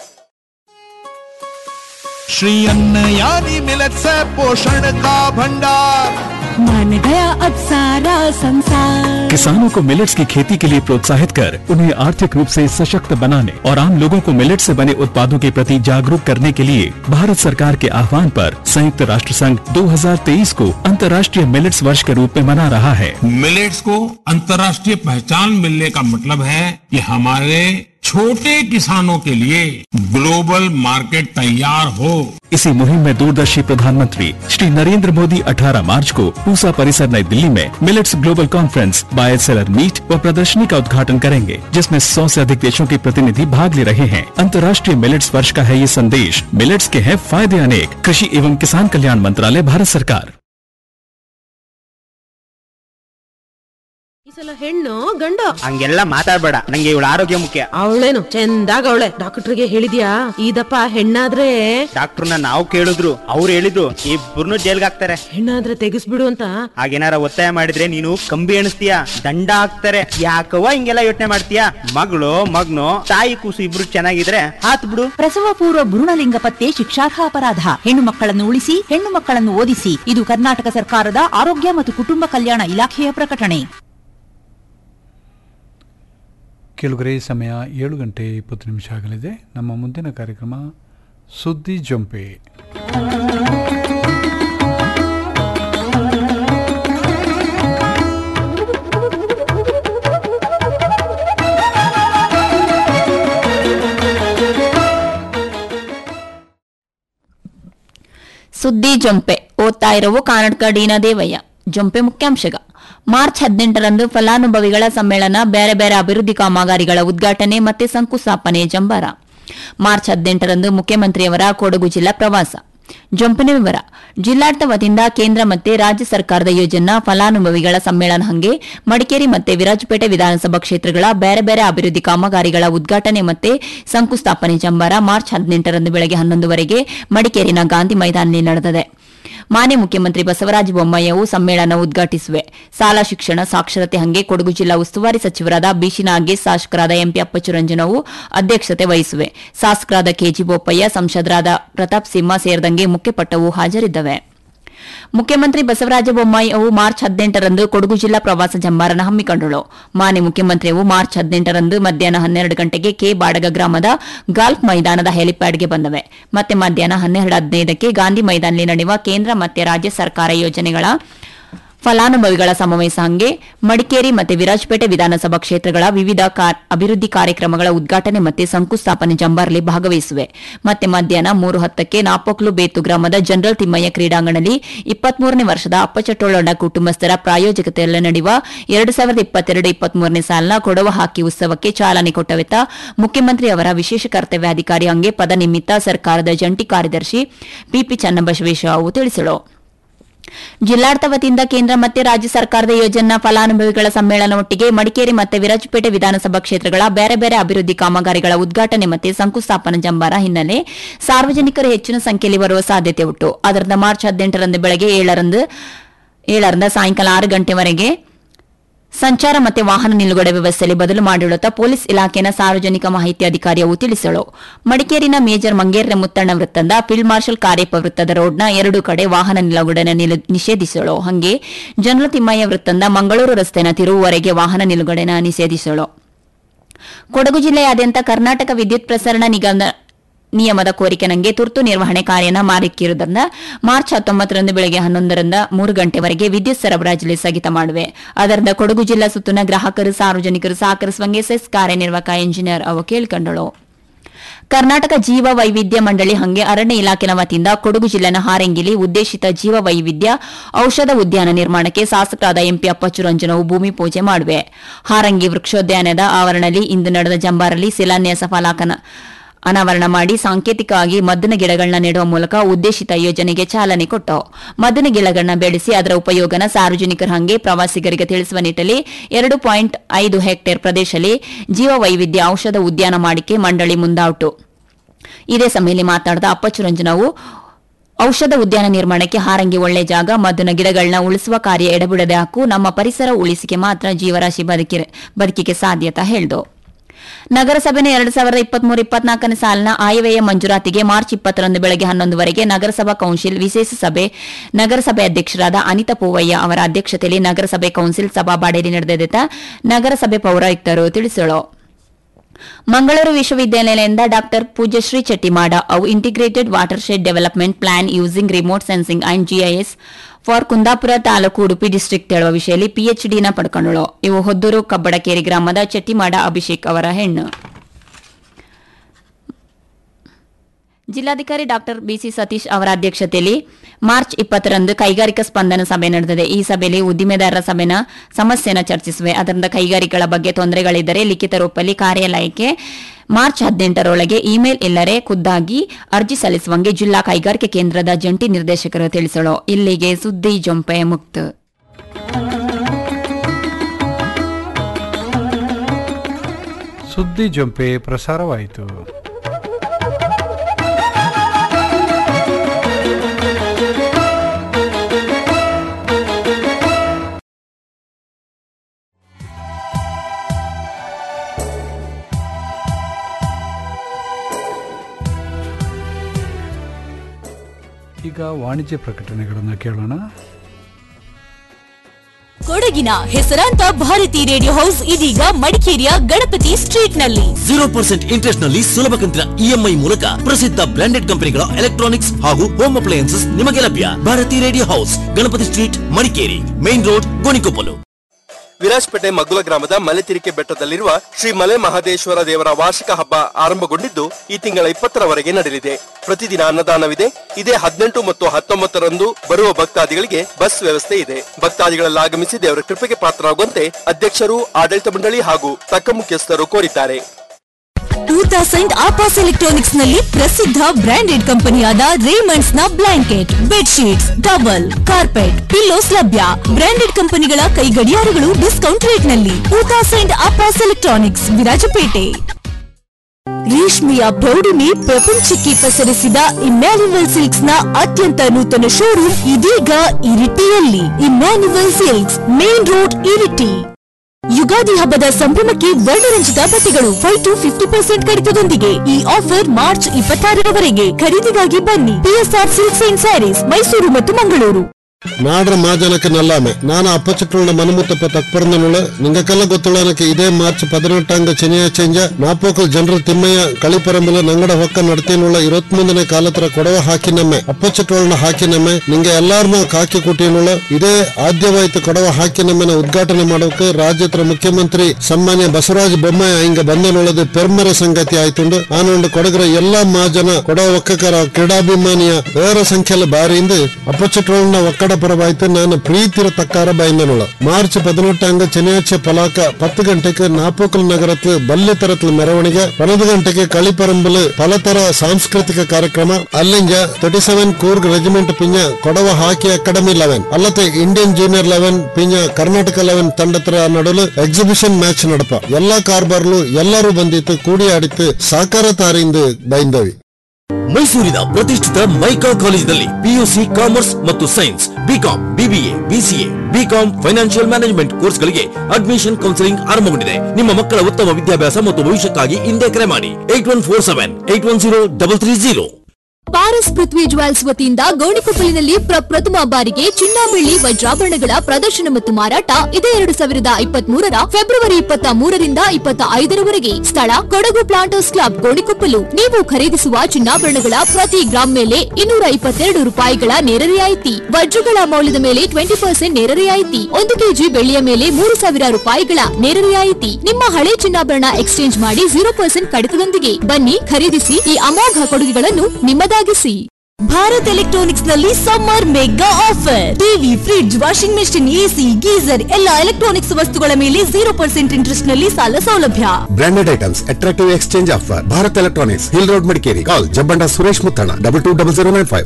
श्री अन्न यानी मिलत से पोषण का भंडार मान गया अब सारा संसार किसानों को मिलेट्स की खेती के लिए प्रोत्साहित कर उन्हें आर्थिक रूप से सशक्त बनाने और आम लोगों को मिलेट से बने उत्पादों के प्रति जागरूक करने के लिए भारत सरकार के आह्वान पर संयुक्त राष्ट्र संघ 2023 को अंतर्राष्ट्रीय मिलेट्स वर्ष के रूप में मना रहा है मिलेट्स को अंतर्राष्ट्रीय पहचान मिलने का मतलब है कि हमारे छोटे किसानों के लिए ग्लोबल मार्केट तैयार हो इसी मुहिम में दूरदर्शी प्रधानमंत्री श्री नरेंद्र मोदी 18 मार्च को पूसा परिसर नई दिल्ली में millets global conference buyer seller meet व प्रदर्शनी का उद्घाटन करेंगे जिसमें 100 से अधिक देशों के प्रतिनिधि भाग ले रहे हैं अंतर्राष्ट्रीय मिलेट्स वर्ष का है ये संदेश मिलेट्स के हैं फायदे अनेक कृषि एवं किसान कल्याण मंत्रालय भारत सरकार ಈ ಸಲ ಹೆಣ್ಣು ಗಂಡು ಹಂಗೆಲ್ಲ ಮಾತಾಡ್ಬೇಡ ನಂಗೆ ಇವಳ ಆರೋಗ್ಯ ಮುಖ್ಯ ಅವಳೇನು ಚಂದಾಗ ಅವಳೆ ಡಾಕ್ಟರ್ಗೆ ಹೇಳಿದ್ಯಾ ಇದಪ್ಪ ಹೆಣ್ಣಾದ್ರೆ ಡಾಕ್ಟರ್ನ ನಾವು ಕೇಳಿದ್ರು ಅವ್ರು ಹೇಳಿದ್ರು ಇಬ್ಬರನ್ನು ಜೈಲ್ಗೆ ಹಾಕ್ತಾರೆ ಹೆಣ್ಣಾದ್ರೆ ತೆಗಿಸ್ಬಿಡು ಅಂತ ಹಾಗೇನಾರ ಒತ್ತಾಯ ಮಾಡಿದ್ರೆ ನೀನು ಕಂಬಿ ಎಣಿಸ್ತೀಯ ದಂಡ ಹಾಕ್ತಾರೆ ಯಾಕವ್ವ ಹಿಂಗೆಲ್ಲ ಯೋಚನೆ ಮಾಡ್ತೀಯ ಮಗಳು ಮಗ್ನು ತಾಯಿ ಕೂಸು ಇಬ್ರು ಚೆನ್ನಾಗಿದ್ರೆ ಹಾತ್ ಬಿಡು ಪ್ರಸವ ಪೂರ್ವ ಭ್ರೂಣಲಿಂಗ ಪತ್ತೆ ಶಿಕ್ಷಾರ್ಹ ಅಪರಾಧ ಹೆಣ್ಣು ಮಕ್ಕಳನ್ನು ಉಳಿಸಿ ಹೆಣ್ಣು ಮಕ್ಕಳನ್ನು ಓದಿಸಿ ಇದು ಕರ್ನಾಟಕ ಸರ್ಕಾರದ ಆರೋಗ್ಯ ಮತ್ತು ಕುಟುಂಬ ಕಲ್ಯಾಣ ಇಲಾಖೆಯ ಪ್ರಕಟಣೆ ಕೆಲವರೆ ಸಮಯ ಏಳು ಗಂಟೆ ಇಪ್ಪತ್ತು ನಿಮಿಷ ಆಗಲಿದೆ ನಮ್ಮ ಮುಂದಿನ ಕಾರ್ಯಕ್ರಮ ಸುದ್ದಿ ಜೊಂಪೆ ಸುದ್ದಿ ಜೊಂಪೆ ಓದ್ತಾ ಇರುವ ಕರ್ನಾಟಕ ಡಿನ ದೇವಯ್ಯ ಜೊಂಪೆ ಮುಖ್ಯಾಂಶಗ ಮಾರ್ಚ್ ಹದಿನೆಂಟರಂದು ಫಲಾನುಭವಿಗಳ ಸಮ್ಮೇಳನ ಬೇರೆ ಬೇರೆ ಅಭಿವೃದ್ಧಿ ಕಾಮಗಾರಿಗಳ ಉದ್ಘಾಟನೆ ಮತ್ತೆ ಶಂಕುಸ್ಥಾಪನೆ ಜಂಬಾರ ಮಾರ್ಚ್ ಹದಿನೆಂಟರಂದು ಮುಖ್ಯಮಂತ್ರಿಯವರ ಕೊಡಗು ಜಿಲ್ಲಾ ಪ್ರವಾಸ ಜೊಂಪಿನ ವಿವರ ಜಿಲ್ಲಾಡಳಿತ ವತಿಯಿಂದ ಕೇಂದ್ರ ಮತ್ತೆ ರಾಜ್ಯ ಸರ್ಕಾರದ ಯೋಜನಾ ಫಲಾನುಭವಿಗಳ ಸಮ್ಮೇಳನ ಹಂಗೆ ಮಡಿಕೇರಿ ಮತ್ತೆ ವಿರಾಜಪೇಟೆ ವಿಧಾನಸಭಾ ಕ್ಷೇತ್ರಗಳ ಬೇರೆ ಬೇರೆ ಅಭಿವೃದ್ಧಿ ಕಾಮಗಾರಿಗಳ ಉದ್ಘಾಟನೆ ಮತ್ತೆ ಶಂಕುಸ್ಥಾಪನೆ ಜಂಬಾರ ಮಾರ್ಚ್ ಹದಿನೆಂಟರಂದು ಬೆಳಗ್ಗೆ ಹನ್ನೊಂದುವರೆಗೆ ಮಡಿಕೇರಿನ ಗಾಂಧಿ ಮೈದಾನದಲ್ಲಿ ನಡೆದಿದೆ ಮಾನ್ಯ ಮುಖ್ಯಮಂತ್ರಿ ಬಸವರಾಜ ಬೊಮ್ಮಾಯಿಯವು ಸಮ್ಮೇಳನ ಉದ್ಘಾಟಿಸುವೆ ಶಾಲಾ ಶಿಕ್ಷಣ ಸಾಕ್ಷರತೆ ಹಂಗೆ ಕೊಡಗು ಜಿಲ್ಲಾ ಉಸ್ತುವಾರಿ ಸಚಿವರಾದ ಬಿಸಿ ನಾಗೇಶ್ ಶಾಸಕರಾದ ಎಂಪಿ ಅಪ್ಪಚ್ಚುರಂಜನವು ಅಧ್ಯಕ್ಷತೆ ವಹಿಸುವೆ ಶಾಸಕರಾದ ಕೆಜಿ ಬೋಪಯ್ಯ ಸಂಸದರಾದ ಪ್ರತಾಪ್ ಸಿಂಹ ಸೇರಿದಂಗೆ ಮುಖ್ಯಪಟ್ಟವು ಹಾಜರಿದ್ದವೆ ಮುಖ್ಯಮಂತ್ರಿ ಬಸವರಾಜ ಬೊಮ್ಮಾಯಿ ಅವು ಮಾರ್ಚ್ ಹದಿನೆಂಟರಂದು ಕೊಡಗು ಜಿಲ್ಲಾ ಪ್ರವಾಸ ಜಂಬಾರನ ಹಮ್ಮಿಕೊಂಡಳು ಮಾನ್ಯ ಮುಖ್ಯಮಂತ್ರಿಯವು ಮಾರ್ಚ್ ಹದಿನೆಂಟರಂದು ಮಧ್ಯಾಹ್ನ ಹನ್ನೆರಡು ಗಂಟೆಗೆ ಕೆ ಬಾಡಗ ಗ್ರಾಮದ ಗಾಲ್ಫ್ ಮೈದಾನದ ಹೆಲಿಪ್ಯಾಡ್ಗೆ ಬಂದವೆ ಮತ್ತೆ ಮಧ್ಯಾಹ್ನ ಹನ್ನೆರಡು ಹದಿನೈದಕ್ಕೆ ಗಾಂಧಿ ಮೈದಾನದಲ್ಲಿ ನಡೆಯುವ ಕೇಂದ್ರ ಮತ್ತು ರಾಜ್ಯ ಸರ್ಕಾರ ಯೋಜನೆಗಳ ಫಲಾನುಭವಿಗಳ ಸಮಾವೇಶ ಹಂಗೆ ಮಡಿಕೇರಿ ಮತ್ತು ವಿರಾಜಪೇಟೆ ವಿಧಾನಸಭಾ ಕ್ಷೇತ್ರಗಳ ವಿವಿಧ ಕಾ- ಅಭಿವೃದ್ಧಿ ಕಾರ್ಯಕ್ರಮಗಳ ಉದ್ಘಾಟನೆ ಮತ್ತು ಶಂಕುಸ್ಥಾಪನೆ ಜಂಬಾರ್ಲಿ ಭಾಗವಹಿಸುವೆ ಮತ್ತೆ ಮಧ್ಯಾಹ್ನ ಮೂರು ಹತ್ತಕ್ಕೆ ನಾಪೊಕ್ಲು ಬೇತು ಗ್ರಾಮದ ಜನರಲ್ ತಿಮ್ಮಯ್ಯ ಕ್ರೀಡಾಂಗಣದಲ್ಲಿ ಇಪ್ಪತ್ಮೂರನೇ ವರ್ಷದ ಅಪ್ಪಚಟ್ಟೋಳೊಂಡ ಕುಟುಂಬಸ್ಥರ ಪ್ರಾಯೋಜಕತೆಯಲ್ಲಿ ನಡೆಯುವ ಎರಡು ಸಾವಿರದ ಇಪ್ಪತ್ತೆರಡು ಇಪ್ಪತ್ಮೂರನೇ ಸಾಲಿನ ಕೊಡವ ಹಾಕಿ ಉತ್ಸವಕ್ಕೆ ಚಾಲನೆ ಕೊಟ್ಟವೆತ ಮುಖ್ಯಮಂತ್ರಿ ಅವರ ವಿಶೇಷ ಕರ್ತವ್ಯಾಧಿಕಾರಿ ಹಂಗೆ ಪದನಿಮಿತ್ತ ಸರ್ಕಾರದ ಜಂಟಿ ಕಾರ್ಯದರ್ಶಿ ಪಿಪಿ ಚನ್ನಬಸವೇಶ ಅವು ತಿಳಿಸಿದರು ಜಿಲ್ಲಾಡಳಿತ ವತಿಯಿಂದ ಕೇಂದ್ರ ಮತ್ತು ರಾಜ್ಯ ಸರ್ಕಾರದ ಯೋಜನಾ ಫಲಾನುಭವಿಗಳ ಸಮ್ಮೇಳನ ಒಟ್ಟಿಗೆ ಮಡಿಕೇರಿ ಮತ್ತು ವಿರಾಜಪೇಟೆ ವಿಧಾನಸಭಾ ಕ್ಷೇತ್ರಗಳ ಬೇರೆ ಬೇರೆ ಅಭಿವೃದ್ಧಿ ಕಾಮಗಾರಿಗಳ ಉದ್ಘಾಟನೆ ಮತ್ತು ಶಂಕುಸ್ಥಾಪನಾ ಜಂಬಾರ ಹಿನ್ನೆಲೆ ಸಾರ್ವಜನಿಕರು ಹೆಚ್ಚಿನ ಸಂಖ್ಯೆಯಲ್ಲಿ ಬರುವ ಸಾಧ್ಯತೆ ಉಂಟು ಅದರಿಂದ ಮಾರ್ಚ್ ಹದಿನೆಂಟರಂದು ಬೆಳಗ್ಗೆ ಏಳರಂದು ಏಳರಿಂದ ಸಾಯಂಕಾಲ ಆರು ಗಂಟೆವರೆಗೆ ಸಂಚಾರ ಮತ್ತು ವಾಹನ ನಿಲುಗಡೆ ವ್ಯವಸ್ಥೆಯಲ್ಲಿ ಬದಲು ಮಾಡಿರುತ್ತಾ ಪೊಲೀಸ್ ಇಲಾಖೆಯ ಸಾರ್ವಜನಿಕ ಮಾಹಿತಿ ಅಧಿಕಾರಿಯವು ತಿಳಿಸಳು ಮಡಿಕೇರಿನ ಮೇಜರ್ ಮಂಗೇರ್ರೆ ಮುತ್ತಣ್ಣ ವೃತ್ತದ ಫೀಲ್ಡ್ ಮಾರ್ಷಲ್ ಕಾರ್ಯಪ್ಪ ವೃತ್ತದ ರೋಡ್ನ ಎರಡು ಕಡೆ ವಾಹನ ನಿಲುಗಡೆ ನಿಲು- ನಿಷೇಧಿಸಳು ಹಂಗೆ ಜನರಲ್ ತಿಮ್ಮಯ್ಯ ವೃತ್ತದ ಮಂಗಳೂರು ರಸ್ತೆನ ತಿರುವುವರೆಗೆ ವಾಹನ ನಿಲುಗಡೆನ ನಿಷೇಧಿಸಳು ಕೊಡಗು ಜಿಲ್ಲೆಯಾದ್ಯಂತ ಕರ್ನಾಟಕ ವಿದ್ಯುತ್ ಪ್ರಸರಣ ನಿಗಮದ ನಿಯಮದ ಕೋರಿಕೆ ನಂಗೆ ತುರ್ತು ನಿರ್ವಹಣೆ ಕಾರ್ಯನ ಮಾರಿಕ್ಕಿರುವುದರಿಂದ ಮಾರ್ಚ್ ಹತ್ತೊಂಬತ್ತರಂದು ಬೆಳಗ್ಗೆ ಹನ್ನೊಂದರಿಂದ ಮೂರು ಗಂಟೆವರೆಗೆ ವಿದ್ಯುತ್ ಸರಬರಾಜಲ್ಲಿ ಸ್ಥಗಿತ ಮಾಡುವೆ ಅದರಿಂದ ಕೊಡಗು ಜಿಲ್ಲಾ ಸುತ್ತಲಿನ ಗ್ರಾಹಕರು ಸಾರ್ವಜನಿಕರು ಸಹಕರಿಸುವಂಗೆ ಸೆಸ್ ಕಾರ್ಯನಿರ್ವಾಹಕ ಎಂಜಿನಿಯರ್ ಅವು ಕೇಳಿಕೊಂಡಳು ಕರ್ನಾಟಕ ಜೀವ ವೈವಿಧ್ಯ ಮಂಡಳಿ ಹಂಗೆ ಅರಣ್ಯ ಇಲಾಖೆನ ವತಿಯಿಂದ ಕೊಡಗು ಜಿಲ್ಲೆನ ಹಾರಂಗಿಲಿ ಉದ್ದೇಶಿತ ಜೀವ ವೈವಿಧ್ಯ ಔಷಧ ಉದ್ಯಾನ ನಿರ್ಮಾಣಕ್ಕೆ ಶಾಸಕರಾದ ಎಂಪಿ ಅಪ್ಪಚ್ಚು ರಂಜನವು ಭೂಮಿ ಪೂಜೆ ಮಾಡುವೆ ಹಾರಂಗಿ ವೃಕ್ಷೋದ್ಯಾನದ ಆವರಣದಲ್ಲಿ ಇಂದು ನಡೆದ ಜಂಬಾರಲ್ಲಿ ಶಿಲಾನ್ಯಾಸ ಫಲಾಕನ ಅನಾವರಣ ಮಾಡಿ ಸಾಂಕೇತಿಕವಾಗಿ ಮದ್ದಿನ ಗಿಡಗಳನ್ನ ನೆಡುವ ಮೂಲಕ ಉದ್ದೇಶಿತ ಯೋಜನೆಗೆ ಚಾಲನೆ ಕೊಟ್ಟು ಮದ್ದಿನ ಗಿಡಗಳನ್ನ ಬೆಳೆಸಿ ಅದರ ಉಪಯೋಗನ ಸಾರ್ವಜನಿಕರ ಹಂಗೆ ಪ್ರವಾಸಿಗರಿಗೆ ತಿಳಿಸುವ ನಿಟ್ಟಲ್ಲಿ ಎರಡು ಪಾಯಿಂಟ್ ಐದು ಹೆಕ್ಟೇರ್ ಪ್ರದೇಶದಲ್ಲಿ ಜೀವ ವೈವಿಧ್ಯ ಔಷಧ ಉದ್ಯಾನ ಮಾಡಿಕೆ ಮಂಡಳಿ ಮುಂದಾಟು ಇದೇ ಸಮಯದಲ್ಲಿ ಮಾತನಾಡಿದ ಅಪ್ಪಚ್ಚು ರಂಜನವು ಔಷಧ ಉದ್ಯಾನ ನಿರ್ಮಾಣಕ್ಕೆ ಹಾರಂಗಿ ಒಳ್ಳೆ ಜಾಗ ಮದ್ದಿನ ಗಿಡಗಳನ್ನ ಉಳಿಸುವ ಕಾರ್ಯ ಎಡಬಿಡದೆ ಹಾಕು ನಮ್ಮ ಪರಿಸರ ಉಳಿಸಿಕೆ ಮಾತ್ರ ಜೀವರಾಶಿ ಬದುಕಿ ಬದುಕಿಗೆ ಸಾಧ್ಯತಾ ಹೇಳಿದು ನಗರಸಭೆನ ಎರಡು ಸಾವಿರದ ಇಪ್ಪತ್ಮೂರು ಇಪ್ಪತ್ನಾಲ್ಕನೇ ಸಾಲಿನ ಆಯವ್ಯಯ ಮಂಜೂರಾತಿಗೆ ಮಾರ್ಚ್ ಇಪ್ಪತ್ತರಂದು ಬೆಳಗ್ಗೆ ಹನ್ನೊಂದುವರೆಗೆ ನಗರಸಭಾ ಕೌನ್ಸಿಲ್ ವಿಶೇಷ ಸಭೆ ನಗರಸಭೆ ಅಧ್ಯಕ್ಷರಾದ ಅನಿತಾ ಪೂವಯ್ಯ ಅವರ ಅಧ್ಯಕ್ಷತೆಯಲ್ಲಿ ನಗರಸಭೆ ಕೌನ್ಸಿಲ್ ಸಭಾಬಾಡಿಯಲ್ಲಿ ನಡೆದಿದ್ದ ನಗರಸಭೆ ಪೌರಾಯುಕ್ತರು ತಿಳಿಸಲು ಮಂಗಳೂರು ವಿಶ್ವವಿದ್ಯಾನಿಲಯದಿಂದ ಡಾಕ್ಟರ್ ಪೂಜ್ಯಶ್ರೀ ಚೆಟ್ಟಿಮಾಡ ಅವು integrated water shed development plan using remote sensing and GIS for Kundapura taluk Udupi district ಹೇಳುವ ವಿಷಯದಲ್ಲಿ ಪಿಎಚ್ಡಿನ ಪಡ್ಕೊಂಡಳು ಇವು ಹೊದ್ದೂರು ಕಬ್ಬಡಕೇರಿ ಗ್ರಾಮದ ಚೆಟ್ಟಿಮಾಡ ಅಭಿಷೇಕ್ ಅವರ ಹೆಣ್ಣು ಜಿಲ್ಲಾಧಿಕಾರಿ ಡಾಕ್ಟರ್ ಬಿಸಿ ಸತೀಶ್ ಅವರ ಅಧ್ಯಕ್ಷತೆಯಲ್ಲಿ ಮಾರ್ಚ್ ಇಪ್ಪತ್ತರಂದು ಕೈಗಾರಿಕಾ ಸ್ಪಂದನ ಸಭೆ ನಡೆದಿದೆ ಈ ಸಭೆಯಲ್ಲಿ ಉದ್ದಿಮೆದಾರರ ಸಭೆನ ಸಮಸ್ಯೆನ ಚರ್ಚಿಸುವೆ ಅದರಿಂದ ಕೈಗಾರಿಕೆಗಳ ಬಗ್ಗೆ ತೊಂದರೆಗಳಿದ್ದರೆ ಲಿಖಿತ ರೂಪದಲ್ಲಿ ಕಾರ್ಯಾಲಯಕ್ಕೆ ಮಾರ್ಚ್ ಹದಿನೆಂಟರೊಳಗೆ ಇಮೇಲ್ ಇಲ್ಲರೆ ಖುದ್ದಾಗಿ ಅರ್ಜಿ ಸಲ್ಲಿಸುವಂಗೆ ಜಿಲ್ಲಾ ಕೈಗಾರಿಕೆ ಕೇಂದ್ರದ ಜಂಟಿ ನಿರ್ದೇಶಕರು ತಿಳಿಸಲು ಇಲ್ಲಿಗೆ ಸುದ್ದಿ ಜೊಂಪೆ ಮುಕ್ತ ಸುದ್ದಿ ಜೊಂಪೆ ಪ್ರಸಾರವಾಯಿತು ಈಗ ವಾಣಿಜ್ಯ ಪ್ರಕಟಣೆಗಳನ್ನು ಕೇಳೋಣ ಕೊಡಗಿನ ಹೆಸರಾಂತ ಭಾರತಿ ರೇಡಿಯೋ ಹೌಸ್ ಇದೀಗ ಮಡಿಕೇರಿಯ ಗಣಪತಿ ಸ್ಟ್ರೀಟ್ ನಲ್ಲಿ ಜೀರೋ ಪರ್ಸೆಂಟ್ ಇಂಟ್ರೆಸ್ಟ್ ನಲ್ಲಿ ಸುಲಭ ಕಂತಿನ ಇಎಂಐ ಮೂಲಕ ಪ್ರಸಿದ್ಧ ಬ್ರಾಂಡೆಡ್ ಕಂಪನಿಗಳ ಎಲೆಕ್ಟ್ರಾನಿಕ್ಸ್ ಹಾಗೂ ಹೋಮ್ ಅಪ್ಲಯನ್ಸಸ್ ನಿಮಗೆ ಲಭ್ಯ Bharati radio house Ganapati street Madikeri main road Gonikoppal Virajpet ಮಗ್ಗುಲ ಗ್ರಾಮದ ಮಲೆತಿರಿಕೆ ಬೆಟ್ಟದಲ್ಲಿರುವ ಶ್ರೀ ಮಲೆ ಮಹದೇಶ್ವರ ದೇವರ ವಾರ್ಷಿಕ ಹಬ್ಬ ಆರಂಭಗೊಂಡಿದ್ದು ಈ ತಿಂಗಳ ಇಪ್ಪತ್ತರವರೆಗೆ ನಡೆಯಲಿದೆ ಪ್ರತಿದಿನ ಅನ್ನದಾನವಿದೆ ಇದೇ ಹದಿನೆಂಟು ಮತ್ತು ಹತ್ತೊಂಬತ್ತರಂದು ಬರುವ ಭಕ್ತಾದಿಗಳಿಗೆ ಬಸ್ ವ್ಯವಸ್ಥೆ ಇದೆ ಭಕ್ತಾದಿಗಳಲ್ಲಿ ಆಗಮಿಸಿ ದೇವರ ಕೃಪೆಗೆ ಪಾತ್ರರಾಗುವಂತೆ ಅಧ್ಯಕ್ಷರು ಆಡಳಿತ ಮಂಡಳಿ ಹಾಗೂ ತಕ್ಕ ಮುಖ್ಯಸ್ಥರು ಕೋರಿದ್ದಾರೆ ಟೂ ತೌಸಂಡ್ ಆಪಾಸ್ ಎಲೆಕ್ಟ್ರಾನಿಕ್ಸ್ ನಲ್ಲಿ ಪ್ರಸಿದ್ಧ ಬ್ರಾಂಡೆಡ್ ಕಂಪನಿಯಾದ ರೇಮಂಡ್ಸ್ ನ blanket bedsheets towel carpet pillows ಲಭ್ಯ ಬ್ರಾಂಡೆಡ್ ಕಂಪನಿಗಳ ಕೈ ಗಡಿಯಾರಗಳು ಡಿಸ್ಕೌಂಟ್ ರೇಟ್ ನಲ್ಲಿ two thousand Apas electronics Virajpet ರೇಷ್ಮೆಯ ಪ್ರೌಢಿಮೆ ಪ್ರಪಂಚಕ್ಕೆ ಪಸರಿಸಿದ ಇಮ್ಯಾನ್ಯುವಲ್ ಸಿಲ್ಕ್ಸ್ ನ ಅತ್ಯಂತ ನೂತನ ಶೋರೂಮ್ ಇದೀಗ ಇರಿಟಿಯಲ್ಲಿ Emmanuel silks main road Iritty ಯುಗ ಯುಗಾದಿ ಹಬ್ಬದ ಸಂಭ್ರಮಕ್ಕೆ ವರ್ಣರಂಜಿತ ಬಟ್ಟೆಗಳು ಫೈವ್ ಟು ಫಿಫ್ಟಿ ಪರ್ಸೆಂಟ್ ಕಡಿತದೊಂದಿಗೆ ಈ ಆಫರ್ ಮಾರ್ಚ್ ಇಪ್ಪತ್ತಾರರವರೆಗೆ ಖರೀದಿಗಾಗಿ ಬನ್ನಿ PSR silks and sarees Mysuru ಮತ್ತು ಮಂಗಳೂರು ನಾಡ್ರ ಮಾಜನಕ್ಕೆ ನಲ್ಲಾಮೆ ನಾನು ಅಪ್ಪಚಟ್ರುಳ ಮನಮುತ್ತಪ್ಪ ತಕ್ಪರ್ನನುಳ ನಿಂಗಕ್ಕೆಲ್ಲ ಗೊತ್ತುಳನಕ್ಕೆ ಇದೇ ಮಾರ್ಚ್ ಪದಿನೆಟ್ಟಾಂಗ ಶನಿಯ ಚೆಂಜ ನಾಪೋಕಲ್ ಜನರಲ್ ತಿಮ್ಮಯ್ಯ ಕಳಿಪರಂಬಲ ನಂಗಡ ಹೊಕ್ಕ ನಡತೇನುಳ್ಳ ಇರುವತ್ಮೂಂದನೇ ಕಾಲತ್ರ ಕೊಡವ ಹಾಕಿನಮ್ಮೆ ಅಪ್ಪಚಟ್ರುಳನ ಹಾಕಿನಮ್ಮೆ ನಿಂಗೆ ಎಲ್ಲಾರ್ನೂ ಕಾಕಿ ಕುಟಿನುಳ್ಳ ಇದೇ ಆದ್ಯವಾಯ್ತು ಕೊಡವ ಹಾಕಿನಮ್ಮೆನ ಉದ್ಘಾಟನೆ ಮಾಡೋಕೆ ರಾಜ್ಯದ ಮುಖ್ಯಮಂತ್ರಿ ಸನ್ಮಾನ್ಯ ಬಸವರಾಜ ಬೊಮ್ಮಾಯಿ ಹಿಂಗ ಬಂದನುಳ್ಳದು ಪೆರ್ಮರ ಸಂಗತಿ ಆಯ್ತುಂಡು ಆನೊಂದು ಕೊಡಗರ ಎಲ್ಲಾ ಮಾಜನ ಕೊಡವ ಒಕ್ಕಕರ ಕ್ರೀಡಾಭಿಮಾನಿಯ ಬೇರೆ ಸಂಖ್ಯೆಯಲ್ಲಿ ಬಾರಿಯಿಂದ ಅಪ್ಪಚಟ್ರೋಳ್ನ ಒಕ್ಕಡ ಪರವಾಯ್ತು ನಾನು ಪ್ರೀತಿರ ತಕ್ಕಾರ ಬೈಂದನುಳ ಮಾರ್ಚ್ ಪದಿನೆಟ್ಟಂಗ ಚೆನ್ಯಾಚೆ ಪಲಾಕ ಪತ್ತು ಗಂಟೆಗೆ ನಾಪೋಕಲ್ ನಗರത്തിൽ ಬಲ್ಲೆ ತರത്തിൽ ಮೆರವಣಿಗೆ ಪನ್ನೊಂದು ಗಂಟೆಗೆ ಕಳಿಪರಂಬಲು ಪಲತರ ಸಾಂಸ್ಕೃತಿಕ ಕಾರ್ಯಕ್ರಮ ಅಲ್ಲಿಂಜ ತರ್ಟಿ ಸೆವೆನ್ ಕೂರ್ಗ್ ರೆಜಿಮೆಂಟ್ ಪಿಂಜ ಕೊಡವ ಹಾಕಿ ಅಕಾಡೆಮಿ ಲೆವೆನ್ ಅಲ್ಲದೆ ಇಂಡಿಯನ್ ಜೂನಿಯರ್ ಲೆವೆನ್ ಪಿಂಜ ಕರ್ನಾಟಕ ಲೆವೆನ್ ತಂಡತ್ರ ನಡುಲು ಎಕ್ಸಿಬಿಷನ್ ಮ್ಯಾಚ್ ನಡಪ ಎಲ್ಲಾ ಕಾರ್ಬಾರ್ಲು ಎಲ್ಲರೂ ಬಂದಿತ್ತು ಕೂಡಿ ಆಡಿತ್ತು ಸಾಕಾರ ತಾರಿಂದ ಬೈಂದವಿ ಮೈಸೂರಿನ ಪ್ರತಿಷ್ಠಿತ ಮೈಕಾ ಕಾಲೇಜಿನಲ್ಲಿ ಪಿಯುಸಿ ಕಾಮರ್ಸ್ ಮತ್ತು science B Com BBA BCA B Com financial management ಕೋರ್ಸ್ಗಳಿಗೆ ಅಡ್ಮಿಷನ್ ಕೌನ್ಸಿಲಿಂಗ್ ಆರಂಭಗೊಂಡಿದೆ ನಿಮ್ಮ ಮಕ್ಕಳ ಉತ್ತಮ ವಿದ್ಯಾಭ್ಯಾಸ ಮತ್ತು ಭವಿಷ್ಯಕ್ಕಾಗಿ ಹಿಂದೆ ಕರೆ ಮಾಡಿ eight one four seven eight one zero double three zero Paras Prithvi jewels ವತಿಯಿಂದ ಗೋಣಿಕೊಪ್ಪಲಿನಲ್ಲಿ ಪ್ರಪ್ರಥಮ ಬಾರಿಗೆ ಚಿನ್ನ ಬೆಳ್ಳಿ ವಜ್ರಾಭರಣಗಳ ಪ್ರದರ್ಶನ ಮತ್ತು ಮಾರಾಟ ಇದೇ ಎರಡು ಸಾವಿರದ ಇಪ್ಪತ್ತ್ ಮೂರರ ಫೆಬ್ರವರಿ ಇಪ್ಪತ್ತ ಮೂರರಿಂದ ಇಪ್ಪತ್ತ ಐದರವರೆಗೆ ಸ್ಥಳ ಕೊಡಗು ಪ್ಲಾಂಟರ್ಸ್ ಕ್ಲಬ್ ಗೋಣಿಕೊಪ್ಪಲು ನೀವು ಖರೀದಿಸುವ ಚಿನ್ನಾಭರಣಗಳ ಪ್ರತಿ ಗ್ರಾಂ ಮೇಲೆ ಇನ್ನೂರ ಇಪ್ಪತ್ತೆರಡು ರೂಪಾಯಿಗಳ ನೇರ ರಿಯಾಯಿತಿ ವಜ್ರಗಳ ಮೌಲ್ಯದ ಮೇಲೆ ಟ್ವೆಂಟಿ ಪರ್ಸೆಂಟ್ ನೇರ ರಿಯಾಯಿತಿ ಒಂದು ಕೆಜಿ ಬೆಳ್ಳಿಯ ಮೇಲೆ ಮೂರು ಸಾವಿರ ರೂಪಾಯಿಗಳ ನೇರ ರಿಯಾಯಿತಿ ನಿಮ್ಮ ಹಳೆ ಚಿನ್ನಾಭರಣ ಎಕ್ಸ್ಚೇಂಜ್ ಮಾಡಿ ಜೀರೋ ಪರ್ಸೆಂಟ್ ಕಡಿತದೊಂದಿಗೆ ಬನ್ನಿ ಖರೀದಿಸಿ ಈ ಅಮೋಘ ಕೊಡುಗೆಗಳನ್ನು ನಿಮ್ಮದಾಗಿಸಿ ಭಾರತ್ ಎಲೆಕ್ಟ್ರಾನಿಕ್ಸ್ ನಲ್ಲಿ summer mega offer TV fridge washing machine AC geyser ಎಲ್ಲ ಎಲೆಕ್ಟ್ರಾನಿಕ್ಸ್ ವಸ್ತುಗಳ ಮೇಲೆ ಜೀರೋ ಪರ್ಸೆಂಟ್ ಇಂಟ್ರೆಸ್ಟ್ ನಲ್ಲಿ ಸಾಲ ಸೌಲಭ್ಯ branded items attractive exchange offer Bharat electronics hill road Madikeri call Jabbanda Suresh Muthanna double two double zero nine five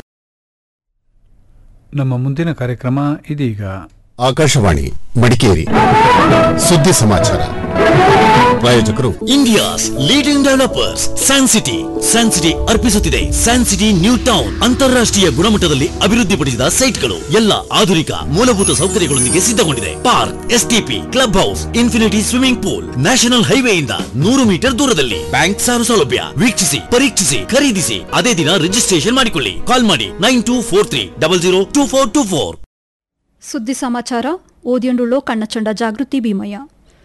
ನಮ್ಮ ಮುಂದಿನ ಕಾರ್ಯಕ್ರಮ ಇದೀಗ ಆಕಾಶವಾಣಿ ಮಡಿಕೇರಿ ಸುದ್ದಿ ಸಮಾಚಾರ ಪ್ರಾಯೋಜಕರು India's leading developers Sun City Sun City ಅರ್ಪಿಸುತ್ತಿದೆ ಸ್ಯಾನ್ ಸಿಟಿ ನ್ಯೂ ಟೌನ್ ಅಂತಾರಾಷ್ಟ್ರೀಯ ಗುಣಮಟ್ಟದಲ್ಲಿ ಅಭಿವೃದ್ಧಿಪಡಿಸಿದ ಸೈಟ್ಗಳು ಎಲ್ಲ ಆಧುನಿಕ ಮೂಲಭೂತ ಸೌಕರ್ಯಗಳೊಂದಿಗೆ ಸಿದ್ಧಗೊಂಡಿದೆ park STP club house infinity swimming pool national ಹೈವೇಯಿಂದ ನೂರು ಮೀಟರ್ ದೂರದಲ್ಲಿ ಬ್ಯಾಂಕ್ ಸಾಲ ಸೌಲಭ್ಯ ವೀಕ್ಷಿಸಿ ಪರೀಕ್ಷಿಸಿ ಖರೀದಿಸಿ ಅದೇ ದಿನ ರಿಜಿಸ್ಟ್ರೇಷನ್ ಮಾಡಿಕೊಳ್ಳಿ ಕಾಲ್ ಮಾಡಿ nine two four three double zero two four two four ಸುದ್ದಿ ಸಮಾಚಾರ ಓದಿಯೊಂಡುಳ್ಳೋ ಕಣ್ಣಚಂಡ ಜಾಗೃತಿ ಭೀಮಯ್ಯ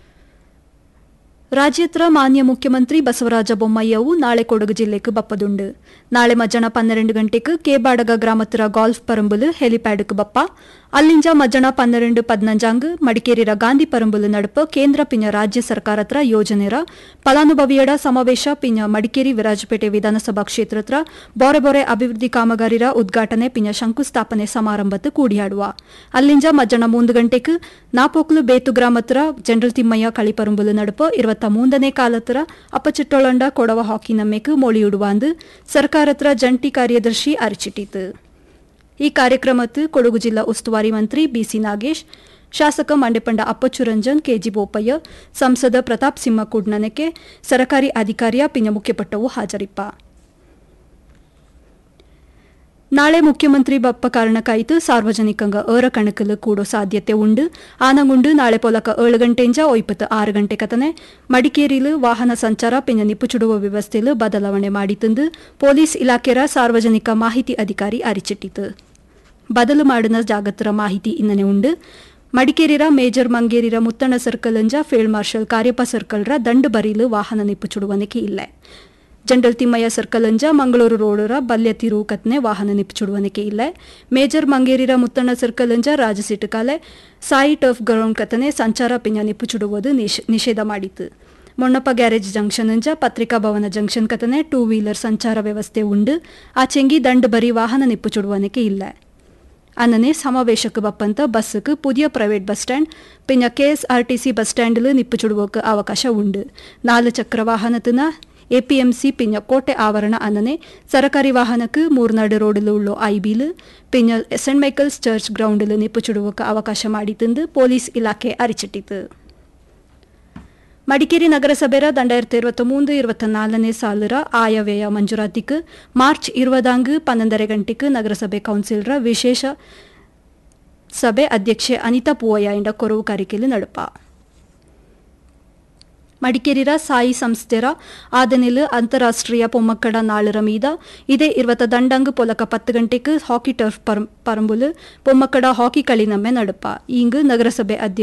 ರಾಜ್ಯತ್ರ ಮಾನ್ಯ ಮುಖ್ಯಮಂತ್ರಿ ಬಸವರಾಜ ಬೊಮ್ಮಯ್ಯವು ನಾಳೆ ಕೊಡಗು ಜಿಲ್ಲೆಗೆ ಬಪ್ಪದುಂಡು ನಾಳೆ ಮಧ್ಯಾಹ್ನ ಪನ್ನೆರಡು ಗಂಟೆಗೆ ಕೇಬಾಡಗ ಗ್ರಾಮತ್ರ ಗಾಲ್ಫ್ ಪರಂಬುಲು ಹೆಲಿಪ್ಯಾಡ್க்கு ಬಪ್ಪ ಅಲ್ಲಿಂಜ ಮಧ್ಯಾಹ್ನ ಪನ್ನೆರಡು ಪದ್ನಂಜಾಂಗ್ ಮಡಿಕೇರಿರ ಗಾಂಧಿ ಪರಂಬುಲು ನಡುಪ ಕೇಂದ್ರ ಪಿಂಜ ರಾಜ್ಯ ಸರ್ಕಾರತ್ರ ಯೋಜನೆರ ಫಲಾನುಭವಿಯಡ ಸಮಾವೇಶ ಪಿಂಜ ಮಡಿಕೇರಿ ವಿರಾಜಪೇಟೆ ವಿಧಾನಸಭಾ ಕ್ಷೇತ್ರತ್ರ ಬೋರೆ ಬೋರೆ ಅಭಿವೃದ್ಧಿ ಕಾಮಗಾರಿರ ಉದ್ಘಾಟನೆ ಪಿಂಜ ಶಂಕುಸ್ಥಾಪನೆ ಸಮಾರಂಭತ್ತು ಕೂಡಿಯಾಡುವ ಅಲ್ಲಿಂಜ ಮಧ್ಯಾಹ್ನ ಮೂಂದು ಗಂಟೆಗೆ ನಾಪೋಕ್ಲು ಬೇತು ಗ್ರಾಮತ್ರ ಜನರಲ್ ತಿಮ್ಮಯ್ಯ ಕಳಿಪರುಂಬುಲು ನಡುಪ ಇರುವತ್ತ ಮೂಂದನೇ ಕಾಲತ್ರ ಅಪಚಿಟ್ಟೊಳಂಡ ಕೊಡವ ಹಾಕಿ ನಮ್ಮೆಕ್ ಮொழியிடுவாந்து ಸರ್ಕಾರತ್ರ ಜಂಟಿ ಕಾರ್ಯದರ್ಶಿ ಅರಿಚಿಟ್ಟಿತು ಈ ಕಾರ್ಯಕ್ರಮತ್ತು ಕೊಡಗು ಜಿಲ್ಲಾ ಉಸ್ತುವಾರಿ ಮಂತ್ರಿ ಬಿಸಿ ನಾಗೇಶ್ ಶಾಸಕ ಮಂಡೆಪಂಡ ಅಪ್ಪಚ್ಚು ರಂಜನ್ ಕೆಜಿ ಬೋಪಯ್ಯ ಸಂಸದ ಪ್ರತಾಪ್ ಸಿಂಹ ಕುಡ್ನನಕ್ಕೆ ಸರಕಾರಿ ಅಧಿಕಾರಿಯ ಪಿಂಜ ಮುಖ್ಯಪಟ್ಟವು ಹಾಜರಿಪ್ಪ ನಾಳೆ ಮುಖ್ಯಮಂತ್ರಿ ಬಪ್ಪ ಕಾರಣಕ್ಕಾಯಿತು ಸಾರ್ವಜನಿಕಂಗ ಏರ ಕಣಕಲು ಕೂಡೋ ಸಾಧ್ಯತೆ ಉಂಡು ಆನಗುಂಡು ನಾಳೆ ಪೊಲಕ ಏಳು ಗಂಟೆಂಜ ಒಯ್ಪತ್ತು ಆರು ಗಂಟೆ ಕತನೆ ಮಡಿಕೇರಿಲು ವಾಹನ ಸಂಚಾರ ಪಿಂಜ ನಿಪ್ಪುಚುಡುವ ವ್ಯವಸ್ಥೆಲು ಬದಲಾವಣೆ ಮಾಡಿತಂದು ಪೊಲೀಸ್ ಇಲಾಖೆರ ಸಾರ್ವಜನಿಕ ಮಾಹಿತಿ ಅಧಿಕಾರಿ ಅರಿಚಿಟ್ಟಿತು ಬದಲು ಮಾಡಿನ ಜಾಗತ್ತರ ಮಾಹಿತಿ ಇನ್ನನೆ ಉಂಡು ಮಡಿಕೇರಿರ ಮೇಜರ್ ಮಂಗೇರಿರ ಮುತ್ತಣ್ಣ ಸರ್ಕಲ್ಂಜ ಫೀಲ್ಡ್ ಮಾರ್ಷಲ್ ಕಾರ್ಯಪ್ಪ ಸರ್ಕಲ್ರ ದಂಡು ಬರೀಲು ವಾಹನ ನಿಪ್ಪುಚುಡುವನಿಕೆ ಇಲ್ಲ ಜನರಲ್ ತಿಮ್ಮಯ್ಯ ಸರ್ಕಲ್ ಅಂಜ ಮಂಗಳೂರು ರೋಡರ ಬಲ್ಯ ತಿರುವು ಕತ್ನೆ ವಾಹನ ನಿಪ್ಪುಚುಡುವನಿಕೆ ಇಲ್ಲ ಮೇಜರ್ ಮಂಗೇರಿರ ಮುತ್ತಣ್ಣ ಸರ್ಕಲ್ ಅಂಜ ರಾಜಸಿಟುಕಾಲೆ ಸಾಯಿ ಟರ್ಫ್ ಗ್ರೌಂಡ್ ಕತನೆ ಸಂಚಾರ ಪಿಂಜ ನಿಪ್ಪುಚುಡುವುದು ನಿಷೇಧ ಮಾಡಿತು ಮೊಣ್ಣಪ್ಪ ಗ್ಯಾರೇಜ್ ಜಂಕ್ಷನ್ ಅಂಜ ಪತ್ರಿಕಾ ಭವನ ಜಂಕ್ಷನ್ ಕತನೆ ಟೂ ವೀಲರ್ ಸಂಚಾರ ವ್ಯವಸ್ಥೆ ಉಂಡು ಆ ಚೆಂಗಿ ದಂಡು ಬರಿ ವಾಹನ ನಿಪ್ಪುಚುಡುವನಿಕೆ ಇಲ್ಲ ಅನ್ನನೆ ಸಮಾವೇಶಕ್ಕೆ ಬಪ್ಪಂತ ಬಸ್ಸುக்கு புதிய பிரைவேட் பஸ் ஸ்டாண்ட் பின்ன கேஎஸ்ஆர்டிசி பஸ் ஸ்டாண்டில் நிப்பு சுடுவோக்கு ಅವಕಾಶ ಉಂಡು ನಾಲ್ಕು ಚಕ್ರ ವಾಹನತನ ಎಪಿಎಂಸಿ ಪಿಂಜ ಕೋಟೆ ಆವರಣ ಅನ್ನನೆ ಸರಕಾರಿ ವಾಹನಕ್ಕೆ ಮೂರ್ನಾಡು ರೋಡಿಲು ಉಳ್ಳೋ ಐಬಿಲು ಪಿಂಜ ಸೆಂಟ್ ಮೈಕಲ್ಸ್ ಚರ್ಚ್ ಗ್ರೌಂಡಿಲು ನಿಪ್ಪು ಚುಡುವಕ್ಕೆ ಅವಕಾಶ ಮಾಡಿತಂದು ಪೊಲೀಸ್ ಇಲಾಖೆ ಅರಿಚಿಟ್ಟಿತು ಮಡಿಕೇರಿ ನಗರಸಭೆರ ದಂಡಾಯಿರത്തി ഇരുപത്തി മൂന്ന് ഇരുപത്തിനാലിനെ സാലറ ആയവ്യയ ಮಂಜೂರಾತಿക്ക് ಮಾರ್ಚ್ ഇരുപതാങ്ക് പന്ത്രണ്ടര ಗಂಟೆಗೆ ನಗರಸಭೆ ಕೌನ್ಸಿಲರ ವಿಶೇಷ ಸಭೆ ಅಧ್ಯಕ್ಷೆ ಅನಿತಾ ಪೂವಯ್ಯ ಇಂಡ ಕೊರವು ಕಾರಿಕೆಲು ನಡುಪ ಮಡಿಕೇರಿರ ಸಾಯಿ ಸಂಸ್ಥೆರ ಆದನಿಲ್ ಅಂತಾರಾಷ್ಟ್ರೀಯ பொம்மக்கட நாளுற மீத இதே இருபத்த தண்டங்கு பொலக்க பத்து ಗಂಟೆಗೆ ಹಾಕಿ ಟರ್ಫ್ ಪರಂಬುಲ್ பொಮ್ಮக்கಡ ಹಾಕಿ களி ನಮ್ಮೆ ನಡುಪ ಇಂಗ್ ನಗರಸಭೆ ಅಧ್ಯಕ್ಷ